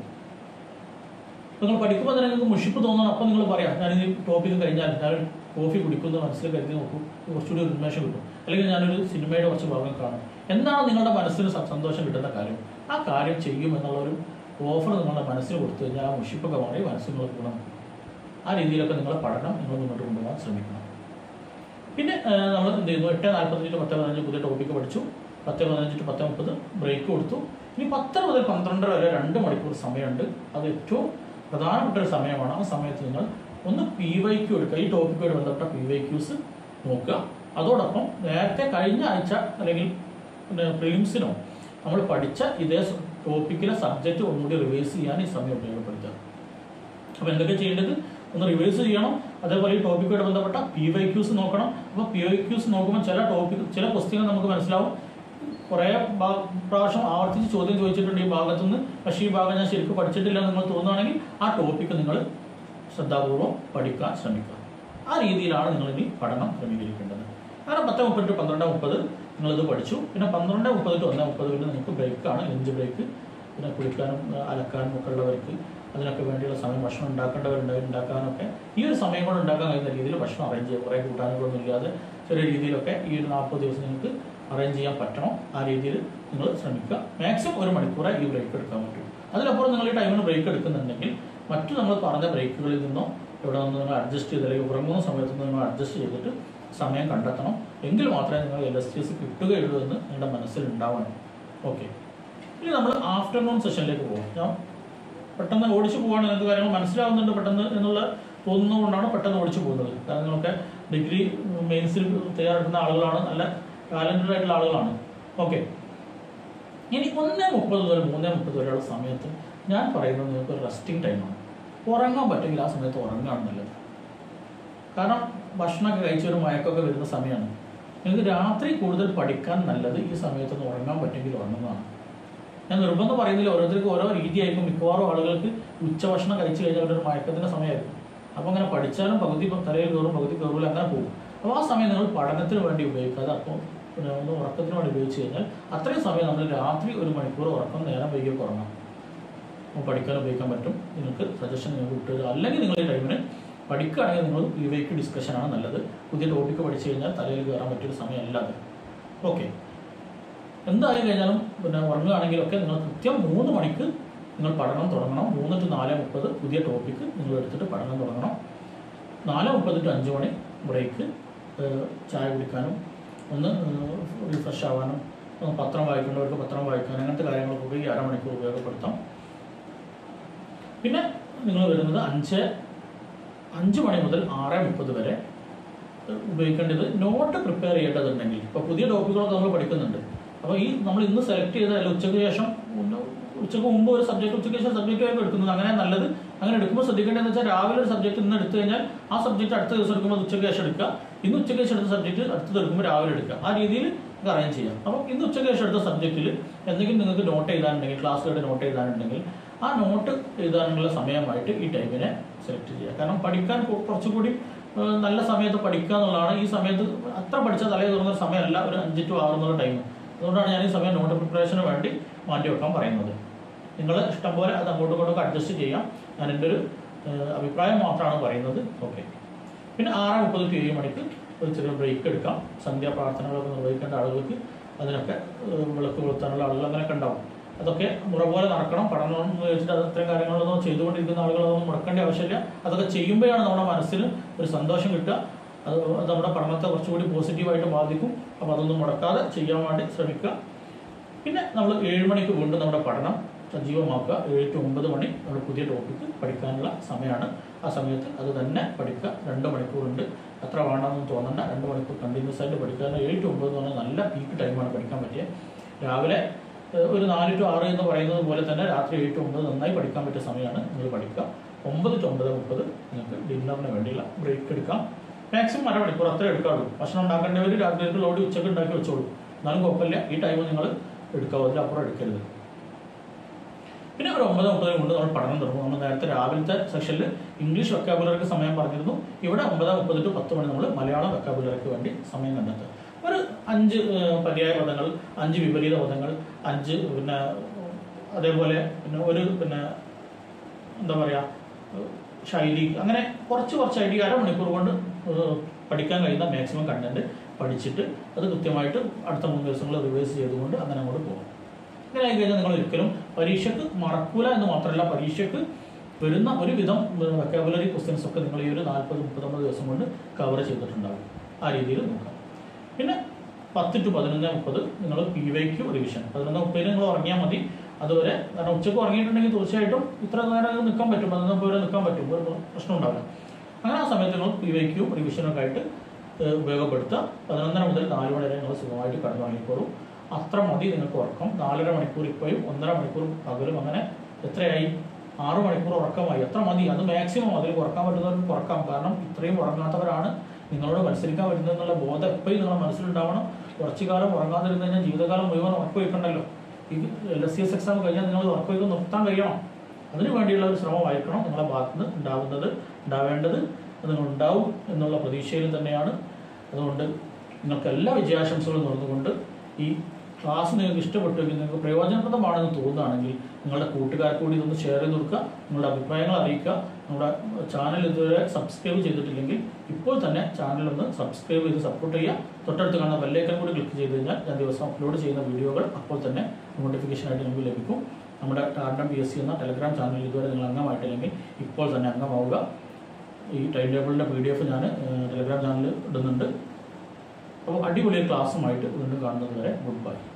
നിങ്ങൾ പഠിക്കുമ്പോൾ തന്നെ നിങ്ങൾക്ക് മുഷിപ്പ് തോന്നണം അപ്പം നിങ്ങൾ പറയാം ഞാൻ ഈ ടോപ്പിക്ക് കഴിഞ്ഞാൽ ഞാൻ കോഫി കുടിക്കുന്ന മനസ്സിൽ കരുതി നോക്കൂ കുറച്ചുകൂടി ഒരു ഉന്മേഷം കിട്ടും അല്ലെങ്കിൽ ഞാനൊരു സിനിമയുടെ കുറച്ച് ഭാഗം കാണും എന്താണ് നിങ്ങളുടെ മനസ്സിന് സ- സന്തോഷം കിട്ടുന്ന കാര്യം ആ കാര്യം ചെയ്യും എന്നുള്ളൊരു ഓഫർ നിങ്ങളുടെ മനസ്സിന് കൊടുത്തു കഴിഞ്ഞാൽ ആ മുഷിപ്പൊക്കെ മാറി മനസ്സിൽ നിങ്ങൾ ഗുണം നിൽക്കും. ആ രീതിയിലൊക്കെ നിങ്ങളെ പഠനം നിങ്ങൾ മുന്നോട്ട് കൊണ്ടുപോകാൻ ശ്രമിക്കണം പിന്നെ നമ്മൾ എന്ത് ചെയ്യുന്നു എട്ട് നാൽപ്പത്തഞ്ച് ടു പത്ത് പതിനഞ്ച് പുതിയ ടോപ്പിക്ക് പഠിച്ചു പത്ത് പതിനഞ്ച് ടു പത്ത് മുപ്പത് ബ്രേക്ക് കൊടുത്തു ഇനി പത്തര മുതൽ പന്ത്രണ്ടര വരെ രണ്ട് മണിക്കൂർ സമയമുണ്ട് അത് ഏറ്റവും പ്രധാനപ്പെട്ട ഒരു സമയമാണ് ആ സമയത്ത് നിങ്ങൾ ഒന്ന് പി വൈ ക്യു എടുക്കുക ഈ ടോപ്പിക്കുമായിട്ട് ബന്ധപ്പെട്ട പി വൈ ക്യൂസ് നോക്കുക അതോടൊപ്പം നേരത്തെ കഴിഞ്ഞ ആഴ്ച അല്ലെങ്കിൽ പ്രിലിംസിനോ നമ്മൾ പഠിച്ച ഇതേ ടോപ്പിക്കിലെ സബ്ജക്റ്റ് ഒന്നുകൂടി റിവൈസ് ചെയ്യാൻ ഈ സമയം ഉപയോഗപ്പെടുത്തുക അപ്പോൾ എന്തൊക്കെ ചെയ്യേണ്ടത് ഒന്ന് റിവൈസ് ചെയ്യണം അതേപോലെ ഈ ടോപ്പിക്കുമായിട്ട് ബന്ധപ്പെട്ട പി വൈ ക്യൂസ് നോക്കണം അപ്പോൾ പി വൈ ക്യൂസ് നോക്കുമ്പോൾ ചില ടോപ്പിക് ചില ക്വസ്റ്റ്യങ്ങൾ നമുക്ക് മനസ്സിലാവും കുറേ ഭാ- പ്രാവശ്യം ആവർത്തിച്ച് ചോദ്യം ചോദിച്ചിട്ടുണ്ട് ഈ ഭാഗത്തുനിന്ന് പക്ഷേ ഈ ഭാഗം ഞാൻ ശരിക്കും പഠിച്ചിട്ടില്ല എന്ന് നിങ്ങൾ തോന്നുകയാണെങ്കിൽ ആ ടോപ്പിക്ക് നിങ്ങൾ ശ്രദ്ധാപൂർവ്വം പഠിക്കാൻ ശ്രമിക്കുക ആ രീതിയിലാണ് നിങ്ങൾ ഇനി പഠനം ക്രമീകരിക്കേണ്ടത് അങ്ങനെ പത്ത് മുപ്പത് ടു പന്ത്രണ്ട് മുപ്പത് നിങ്ങളിത് പഠിച്ചു പിന്നെ പന്ത്രണ്ട് മുപ്പത് ടു ഒന്ന് മുപ്പത് പിന്നെ നിങ്ങൾക്ക് ബ്രേക്കാണ് ലഞ്ച് ബ്രേക്ക് പിന്നെ കുളിക്കാനും ആ, അലക്കാനും ഒക്കെ ഉള്ളവർക്ക് അതിനൊക്കെ വേണ്ടിയുള്ള സമയം ഭക്ഷണം ഉണ്ടാക്കേണ്ടവരുണ്ട് ഉണ്ടാക്കാനൊക്കെ ഈ ഒരു സമയം കൊണ്ട് ഉണ്ടാക്കാൻ കഴിയുന്ന രീതിയിൽ ഭക്ഷണം അറേഞ്ച് ചെയ്യുക കുറേ കൂട്ടാനുകളൊന്നും ഇല്ലാതെ ചെറിയ രീതിയിലൊക്കെ ഈ ഒരു നാൽപ്പത് ദിവസം നിങ്ങൾക്ക് അറേഞ്ച് ചെയ്യാൻ പറ്റണം ആ രീതിയിൽ നിങ്ങൾ ശ്രമിക്കുക മാക്സിമം ഒരു മണിക്കൂറേ ഈ ബ്രേക്ക് എടുക്കാൻ പറ്റും അതിലപ്പുറം നിങ്ങൾ ഈ ടൈമിന് ബ്രേക്ക് എടുക്കുന്നുണ്ടെങ്കിൽ മറ്റു നമ്മൾ പറഞ്ഞ ബ്രേക്കുകളിൽ നിന്നോ ഇവിടെ നിന്ന് നിങ്ങൾ അഡ്ജസ്റ്റ് ചെയ്ത് അല്ലെങ്കിൽ ഉറങ്ങുന്ന സമയത്ത് നിന്ന് നിങ്ങൾ അഡ്ജസ്റ്റ് ചെയ്തിട്ട് സമയം കണ്ടെത്തണം എങ്കിൽ മാത്രമേ നിങ്ങൾ എൽ എസ് ടി എസ് കിട്ടുകയുള്ളൂ എന്ന് നിങ്ങളുടെ മനസ്സിൽ ഉണ്ടാവണം ഓക്കെ ഇനി നമ്മൾ ആഫ്റ്റർനൂൺ സെഷനിലേക്ക് പോകും ഞാൻ പെട്ടെന്ന് ഓടിച്ചു പോവാണ് നിങ്ങൾക്ക് കാര്യങ്ങൾ മനസ്സിലാവുന്നുണ്ട് പെട്ടെന്ന് എന്നുള്ള തോന്നുന്നതുകൊണ്ടാണ് പെട്ടെന്ന് ഓടിച്ചു പോകുന്നത് കാരണം നിങ്ങളൊക്കെ ഡിഗ്രി മെയിൻസിൽ തയ്യാറെടുക്കുന്ന ആളുകളാണ് നല്ല ടാലന്റഡ് ആയിട്ടുള്ള ആളുകളാണ് ഓക്കെ ഇനി ഒന്നേ മുപ്പത് മുതൽ മൂന്നേ മുപ്പത് വരെയുള്ള സമയത്ത് ഞാൻ പറയുന്നത് നിങ്ങൾക്ക് ഒരു റെസ്റ്റിംഗ് ടൈമാണ് ഉറങ്ങാൻ പറ്റുമെങ്കിൽ ആ സമയത്ത് ഉറങ്ങാണ് നല്ലത് കാരണം ഭക്ഷണമൊക്കെ കഴിച്ച് ഒരു മയക്കമൊക്കെ വരുന്ന സമയമാണ് നിങ്ങൾക്ക് രാത്രി കൂടുതൽ പഠിക്കാൻ നല്ലത് ഈ സമയത്തൊന്ന് ഉറങ്ങാൻ പറ്റുമെങ്കിൽ ഉറങ്ങുന്നതാണ് ഞാൻ നിർബന്ധം പറയുന്നില്ല ഓരോരുത്തർക്കും ഓരോ രീതിയായിരിക്കും മിക്കവാറും ആളുകൾക്ക് ഉച്ചഭക്ഷണം കഴിച്ചു കഴിഞ്ഞാൽ അവരുടെ ഒരു മയക്കത്തിന്റെ സമയമായിരിക്കും അപ്പോൾ അങ്ങനെ പഠിച്ചാലും പകുതി ഇപ്പം തലയിൽ കയറും പകുതി കയറില്ല അങ്ങനെ പോകും അപ്പോൾ ആ സമയം നിങ്ങൾ പഠനത്തിന് വേണ്ടി ഉപയോഗിക്കാതെ അപ്പോൾ പിന്നെ ഒന്ന് ഉറക്കത്തിന് വേണ്ടി ഉപയോഗിച്ച് കഴിഞ്ഞാൽ അത്രയും സമയം നമ്മൾ രാത്രി ഒരു മണിക്കൂർ ഉറക്കം നേരം വൈകിയൊക്കെ ഉറങ്ങാം അപ്പോൾ പഠിക്കാൻ ഉപയോഗിക്കാൻ പറ്റും നിങ്ങൾക്ക് സജഷൻ നിങ്ങൾക്ക് വിട്ടുതരും അല്ലെങ്കിൽ നിങ്ങൾ ഈ ടൈമിന് പഠിക്കുകയാണെങ്കിൽ നിങ്ങൾ യു വൈക്ക് ഡിസ്കഷനാണ് നല്ലത് പുതിയ ടോപ്പിക്ക് പഠിച്ചു കഴിഞ്ഞാൽ തലയിൽ കയറാൻ പറ്റിയൊരു സമയമല്ല അത് ഓക്കെ എന്തായാലും കഴിഞ്ഞാലും പിന്നെ ഉറങ്ങുകയാണെങ്കിലൊക്കെ നിങ്ങൾ കൃത്യം മൂന്ന് മണിക്ക് നിങ്ങൾ പഠനം തുടങ്ങണം മൂന്ന് ടു നാല് മുപ്പത് പുതിയ ടോപ്പിക്ക് നിങ്ങൾ എടുത്തിട്ട് പഠനം തുടങ്ങണം നാല് മുപ്പത് ടു അഞ്ച് മണി ബ്രേക്ക് ചായ കുടിക്കാനും ഒന്ന് റിഫ്രഷ് ആവാനും ഒന്ന് പത്രം വായിക്കേണ്ടവർക്ക് പത്രം വായിക്കാനും അങ്ങനത്തെ കാര്യങ്ങൾക്കൊക്കെ ഈ അരമണിക്കൂർ ഉപയോഗപ്പെടുത്താം പിന്നെ നിങ്ങൾ വരുന്നത് അഞ്ച് അഞ്ച് മണി മുതൽ ആറ് മുപ്പത് വരെ ഉപയോഗിക്കേണ്ടത് നോട്ട് പ്രിപ്പയർ ചെയ്യേണ്ടതുണ്ടെങ്കിൽ ഇപ്പോൾ പുതിയ ടോപ്പിക്കുകളൊക്കെ നമ്മൾ പഠിക്കുന്നുണ്ട് അപ്പോൾ ഈ നമ്മൾ ഇന്ന് സെലക്ട് ചെയ്ത അല്ല ഉച്ചയ്ക്ക് ശേഷം ഒന്ന് ഉച്ചയ്ക്ക് മുമ്പ് ഒരു സബ്ജക്ട് ഉച്ചയ്ക്ക് ശേഷം സബ്ജക്റ്റ് ആയിട്ട് എടുക്കുന്നത് അങ്ങനെ നല്ലത് അങ്ങനെ എടുക്കുമ്പോൾ ശ്രദ്ധിക്കേണ്ടതെന്ന് വെച്ചാൽ രാവിലെ ഒരു സബ്ജക്ട് ഇന്ന് എടുത്തു കഴിഞ്ഞാൽ ആ സബ്ജക്ട് അടുത്ത ദിവസം എടുക്കുമ്പോൾ അത് ഉച്ചയ്ക്ക് ശേഷം എടുക്കുക ഇന്ന് ഉച്ചയ്ക്ക് ശേഷം എടുത്ത സബ്ജക്ട് അടുത്തത് എടുക്കുമ്പോൾ രാവിലെ എടുക്കുക ആ രീതിയിൽ നമുക്ക് അറേഞ്ച് ചെയ്യാം അപ്പോൾ ഇന്ന് ഉച്ചയ്ക്ക് ശേഷം എടുത്ത സബ്ജക്റ്റിൽ എന്തെങ്കിലും നിങ്ങൾക്ക് നോട്ട് എഴുതാനുണ്ടെങ്കിൽ ക്ലാസ്സിലായിട്ട് നോട്ട് എഴുതാനുണ്ടെങ്കിൽ ആ നോട്ട് എഴുതാനുള്ള സമയമായിട്ട് ഈ ടൈമിനെ സെലക്ട് ചെയ്യുക കാരണം പഠിക്കാൻ കു- കുറച്ചുകൂടി ഏഹ്, നല്ല സമയത്ത് പഠിക്കുക എന്നുള്ളതാണ് ഈ സമയത്ത് അത്ര പഠിച്ചാൽ തലേ തുറന്ന സമയമല്ല ഒരു അഞ്ച് ടു ആറ് എന്നുള്ള ടൈം അതുകൊണ്ടാണ് ഞാൻ ഈ സമയം നോട്ട് പ്രിപ്പറേഷന് വേണ്ടി മാറ്റി വെക്കാൻ പറയുന്നത് നിങ്ങൾ ഇഷ്ടംപോലെ അത് അങ്ങോട്ടും ഇങ്ങോട്ടും അഡ്ജസ്റ്റ് ചെയ്യാം ഞാൻ എൻ്റെ ഒരു ഏഹ്, അഭിപ്രായം മാത്രമാണ് പറയുന്നത് ഓക്കെ പിന്നെ ആറ് മുപ്പത് ടു ഏഴ് മണിക്ക് ഒരു ചെറിയ ബ്രേക്ക് എടുക്കാം സന്ധ്യാപ്രാർത്ഥനകളൊക്കെ നിർവഹിക്കേണ്ട ആളുകൾക്ക് അതിനൊക്കെ ഏഹ്, വിളക്ക് കൊളുത്താനുള്ള ആളുകൾ അങ്ങനെയൊക്കെ ഉണ്ടാവും അതൊക്കെ മുറ പോലെ നടക്കണം പഠനം എന്ന് വെച്ചിട്ട് അത് അത്തരം കാര്യങ്ങളൊന്നും ചെയ്തുകൊണ്ടിരിക്കുന്ന ആളുകളൊന്നും മുടക്കേണ്ട ആവശ്യമില്ല അതൊക്കെ ചെയ്യുമ്പോഴാണ് നമ്മുടെ മനസ്സിന് ഒരു സന്തോഷം കിട്ടുക അത് അത് നമ്മുടെ പഠനത്തെ കുറച്ചുകൂടി പോസിറ്റീവായിട്ട് ബാധിക്കും അപ്പോൾ അതൊന്നും മുടക്കാതെ ചെയ്യാൻ വേണ്ടി ശ്രമിക്കുക പിന്നെ നമ്മൾ ഏഴ് മണിക്ക് വീണ്ടും നമ്മുടെ പഠനം സജീവമാക്കുക ഏഴ് ടു ഒമ്പത് മണി നമ്മൾ പുതിയ ടോപ്പിക്ക് പഠിക്കാനുള്ള സമയമാണ് ആ സമയത്ത് അത് തന്നെ പഠിക്കുക രണ്ട് മണിക്കൂറുണ്ട് അത്ര വേണമെന്ന് തോന്നണ്ട രണ്ട് മണിക്കൂർ കണ്ടിന്യൂസ് ആയിട്ട് പഠിക്കുക കാരണം ഏഴ് ടു ഒമ്പത് എന്ന് പറഞ്ഞാൽ നല്ല പീക്ക് ടൈമാണ് പഠിക്കാൻ പറ്റിയത് രാവിലെ ഏഹ്, ഒരു നാല് ടു ആറ് എന്ന് പറയുന്നത് പോലെ തന്നെ രാത്രി ഏഴ് ടു ഒമ്പത് നന്നായി പഠിക്കാൻ പറ്റിയ സമയമാണ് നിങ്ങൾ പഠിക്കുക ഒമ്പത് ടു ഒമ്പത് മുപ്പത് നിങ്ങൾക്ക് ഡിന്നറിന് വേണ്ടിയുള്ള ബ്രേക്ക് എടുക്കാം മാക്സിമം അരമണിക്കൂർ അത്രേ എടുക്കാറുള്ളൂ ഭക്ഷണം ഉണ്ടാക്കേണ്ടവർ രാത്രിക്ക് ലോഡി ഉച്ചക്ക് ഉണ്ടാക്കി വെച്ചോളൂ എന്നാലും കുഴപ്പമില്ല ഈ ടൈം നിങ്ങൾ എടുക്കാവൂ അതിലപ്പുറം എടുക്കരുത് പിന്നെ ഒരു ഒമ്പത് മുപ്പത് കൊണ്ട് നമ്മൾ പഠനം തുടങ്ങും നമ്മൾ നേരത്തെ രാവിലത്തെ സെക്ഷനിൽ ഇംഗ്ലീഷ് വെക്കാബുലറിക്ക് സമയം പറഞ്ഞിരുന്നു ഇവിടെ ഒമ്പത് മുപ്പത് ടു പത്ത് മണി നമ്മൾ മലയാളം വെക്കാബുലറിക്ക് വേണ്ടി സമയം കണ്ടെത്തുക ഒരു അഞ്ച് ഏഹ്, പര്യായ പദങ്ങൾ അഞ്ച് വിപരീത പദങ്ങൾ അഞ്ച് പിന്നെ അതേപോലെ പിന്നെ ഒരു പിന്നെ എന്താ പറയുക ശൈലി അങ്ങനെ കുറച്ച് കുറച്ച് ഐഡിയ അരമണിക്കൂർ കൊണ്ട് ഏഹ്, പഠിക്കാൻ കഴിയുന്ന മാക്സിമം കണ്ടന്റ് പഠിച്ചിട്ട് അത് കൃത്യമായിട്ട് അടുത്ത മൂന്ന് ദിവസങ്ങൾ റിവേഴ്സ് ചെയ്തുകൊണ്ട് അങ്ങനെ അങ്ങോട്ട് പോകും ഇങ്ങനെ ആയി കഴിഞ്ഞാൽ നിങ്ങൾ ഒരിക്കലും പരീക്ഷയ്ക്ക് മറക്കൂല എന്ന് മാത്രമല്ല പരീക്ഷയ്ക്ക് വരുന്ന ഒരുവിധം വെക്കാബുലറി ക്വസ്റ്റ്യൻസ് ഒക്കെ നിങ്ങൾ ഈ ഒരു നാൽപ്പത് മുപ്പത്തൊമ്പത് ദിവസം കൊണ്ട് കവർ ചെയ്തിട്ടുണ്ടാവും ആ രീതിയിൽ നോക്കാം പിന്നെ പത്ത് ടു പതിനൊന്ന് മുപ്പത് നിങ്ങൾ പി വൈക്ക് റിവിഷൻ പതിനൊന്ന് മുപ്പതിന് നിങ്ങൾ ഉറങ്ങിയാൽ മതി അതുവരെ കാരണം ഉച്ചയ്ക്ക് ഉറങ്ങിയിട്ടുണ്ടെങ്കിൽ തീർച്ചയായിട്ടും ഇത്ര നേരം നിൽക്കാൻ പറ്റും പതിനൊന്ന് മുപ്പത് വരെ നിൽക്കാൻ പറ്റും ഒരു പ്രശ്നം ഉണ്ടാവില്ല അങ്ങനെ ആ സമയത്ത് നിങ്ങൾ പി വൈക്കും റിവിഷനൊക്കെ ആയിട്ട് ഏഹ്, ഉപയോഗപ്പെടുത്തുക പതിനൊന്നര മുതൽ നാല് മണി വരെ നിങ്ങൾ സുഖമായിട്ട് കടന്നു വാങ്ങിക്കോളും അത്ര മതി നിങ്ങൾക്ക് ഉറക്കം നാലര മണിക്കൂർ ഇപ്പോഴും ഒന്നര മണിക്കൂർ പകലും അങ്ങനെ എത്രയായി ആറു മണിക്കൂർ ഉറക്കമായി എത്ര മതി അത് മാക്സിമം അതിൽ കുറക്കാൻ പറ്റുന്നവർക്ക് കുറക്കാം കാരണം ഇത്രയും ഉറങ്ങാത്തവരാണ് നിങ്ങളോട് മത്സരിക്കാൻ പറ്റുന്നതെന്നുള്ള ബോധം എപ്പോഴും നിങ്ങളുടെ മനസ്സിലുണ്ടാവണം കുറച്ചു കാലം ഉറങ്ങാതിരുന്ന് കഴിഞ്ഞാൽ ജീവിതകാലം മുഴുവൻ ഉറക്കം വയ്ക്കണ്ടല്ലോ ഈ L S C S exam കഴിഞ്ഞാൽ നിങ്ങൾ ഉറക്കം വയ്ക്കാൻ നിർത്താൻ കഴിയണം അതിനു വേണ്ടിയുള്ള ഒരു ശ്രമമായിരിക്കണം നിങ്ങളെ ഭാഗത്ത് നിന്ന് ഉണ്ടാവുന്നത് ഉണ്ടാവേണ്ടത് അത് നിങ്ങൾ ഉണ്ടാവും എന്നുള്ള പ്രതീക്ഷയിൽ തന്നെയാണ് അതുകൊണ്ട് നിങ്ങൾക്ക് എല്ലാ വിജയാശംസകളും നേർന്നുകൊണ്ട് ഈ ക്ലാസ് നിങ്ങൾക്ക് ഇഷ്ടപ്പെട്ടുവെങ്കിൽ നിങ്ങൾക്ക് പ്രയോജനപ്രദമാണെന്ന് തോന്നുകയാണെങ്കിൽ നിങ്ങളുടെ കൂട്ടുകാർക്ക് കൂടി ഇതൊന്ന് ഷെയർ ചെയ്ത് കൊടുക്കുക നിങ്ങളുടെ അഭിപ്രായങ്ങൾ അറിയിക്കുക നമ്മുടെ ചാനൽ ഇതുവരെ സബ്സ്ക്രൈബ് ചെയ്തിട്ടില്ലെങ്കിൽ ഇപ്പോൾ തന്നെ ചാനൽ ഒന്ന് സബ്സ്ക്രൈബ് ചെയ്ത് സപ്പോർട്ട് ചെയ്യുക തൊട്ടടുത്ത് കാണുന്ന ബെല്ലൈക്കൺ കൂടി ക്ലിക്ക് ചെയ്ത് കഴിഞ്ഞാൽ ഞാൻ ദിവസം അപ്ലോഡ് ചെയ്യുന്ന വീഡിയോകൾ അപ്പോൾ തന്നെ നോട്ടിഫിക്കേഷൻ ആയിട്ട് നിങ്ങൾക്ക് ലഭിക്കും നമ്മുടെ ടാർഡം പി എസ് സി എന്ന ടെലഗ്രാം ചാനലിൽ ഇതുവരെ നിങ്ങൾ അംഗമായിട്ടില്ലെങ്കിൽ ഇപ്പോൾ തന്നെ അംഗമാവുക ഈ ടൈം ടേബിളിൻ്റെ പി ഡി എഫ് ഞാൻ ടെലഗ്രാം ചാനലിൽ ഇടുന്നുണ്ട് അപ്പോൾ അടിപൊളി ക്ലാസ്സുമായിട്ട് വീണ്ടും കാണുന്നത് വരെ ഗുഡ് ബൈ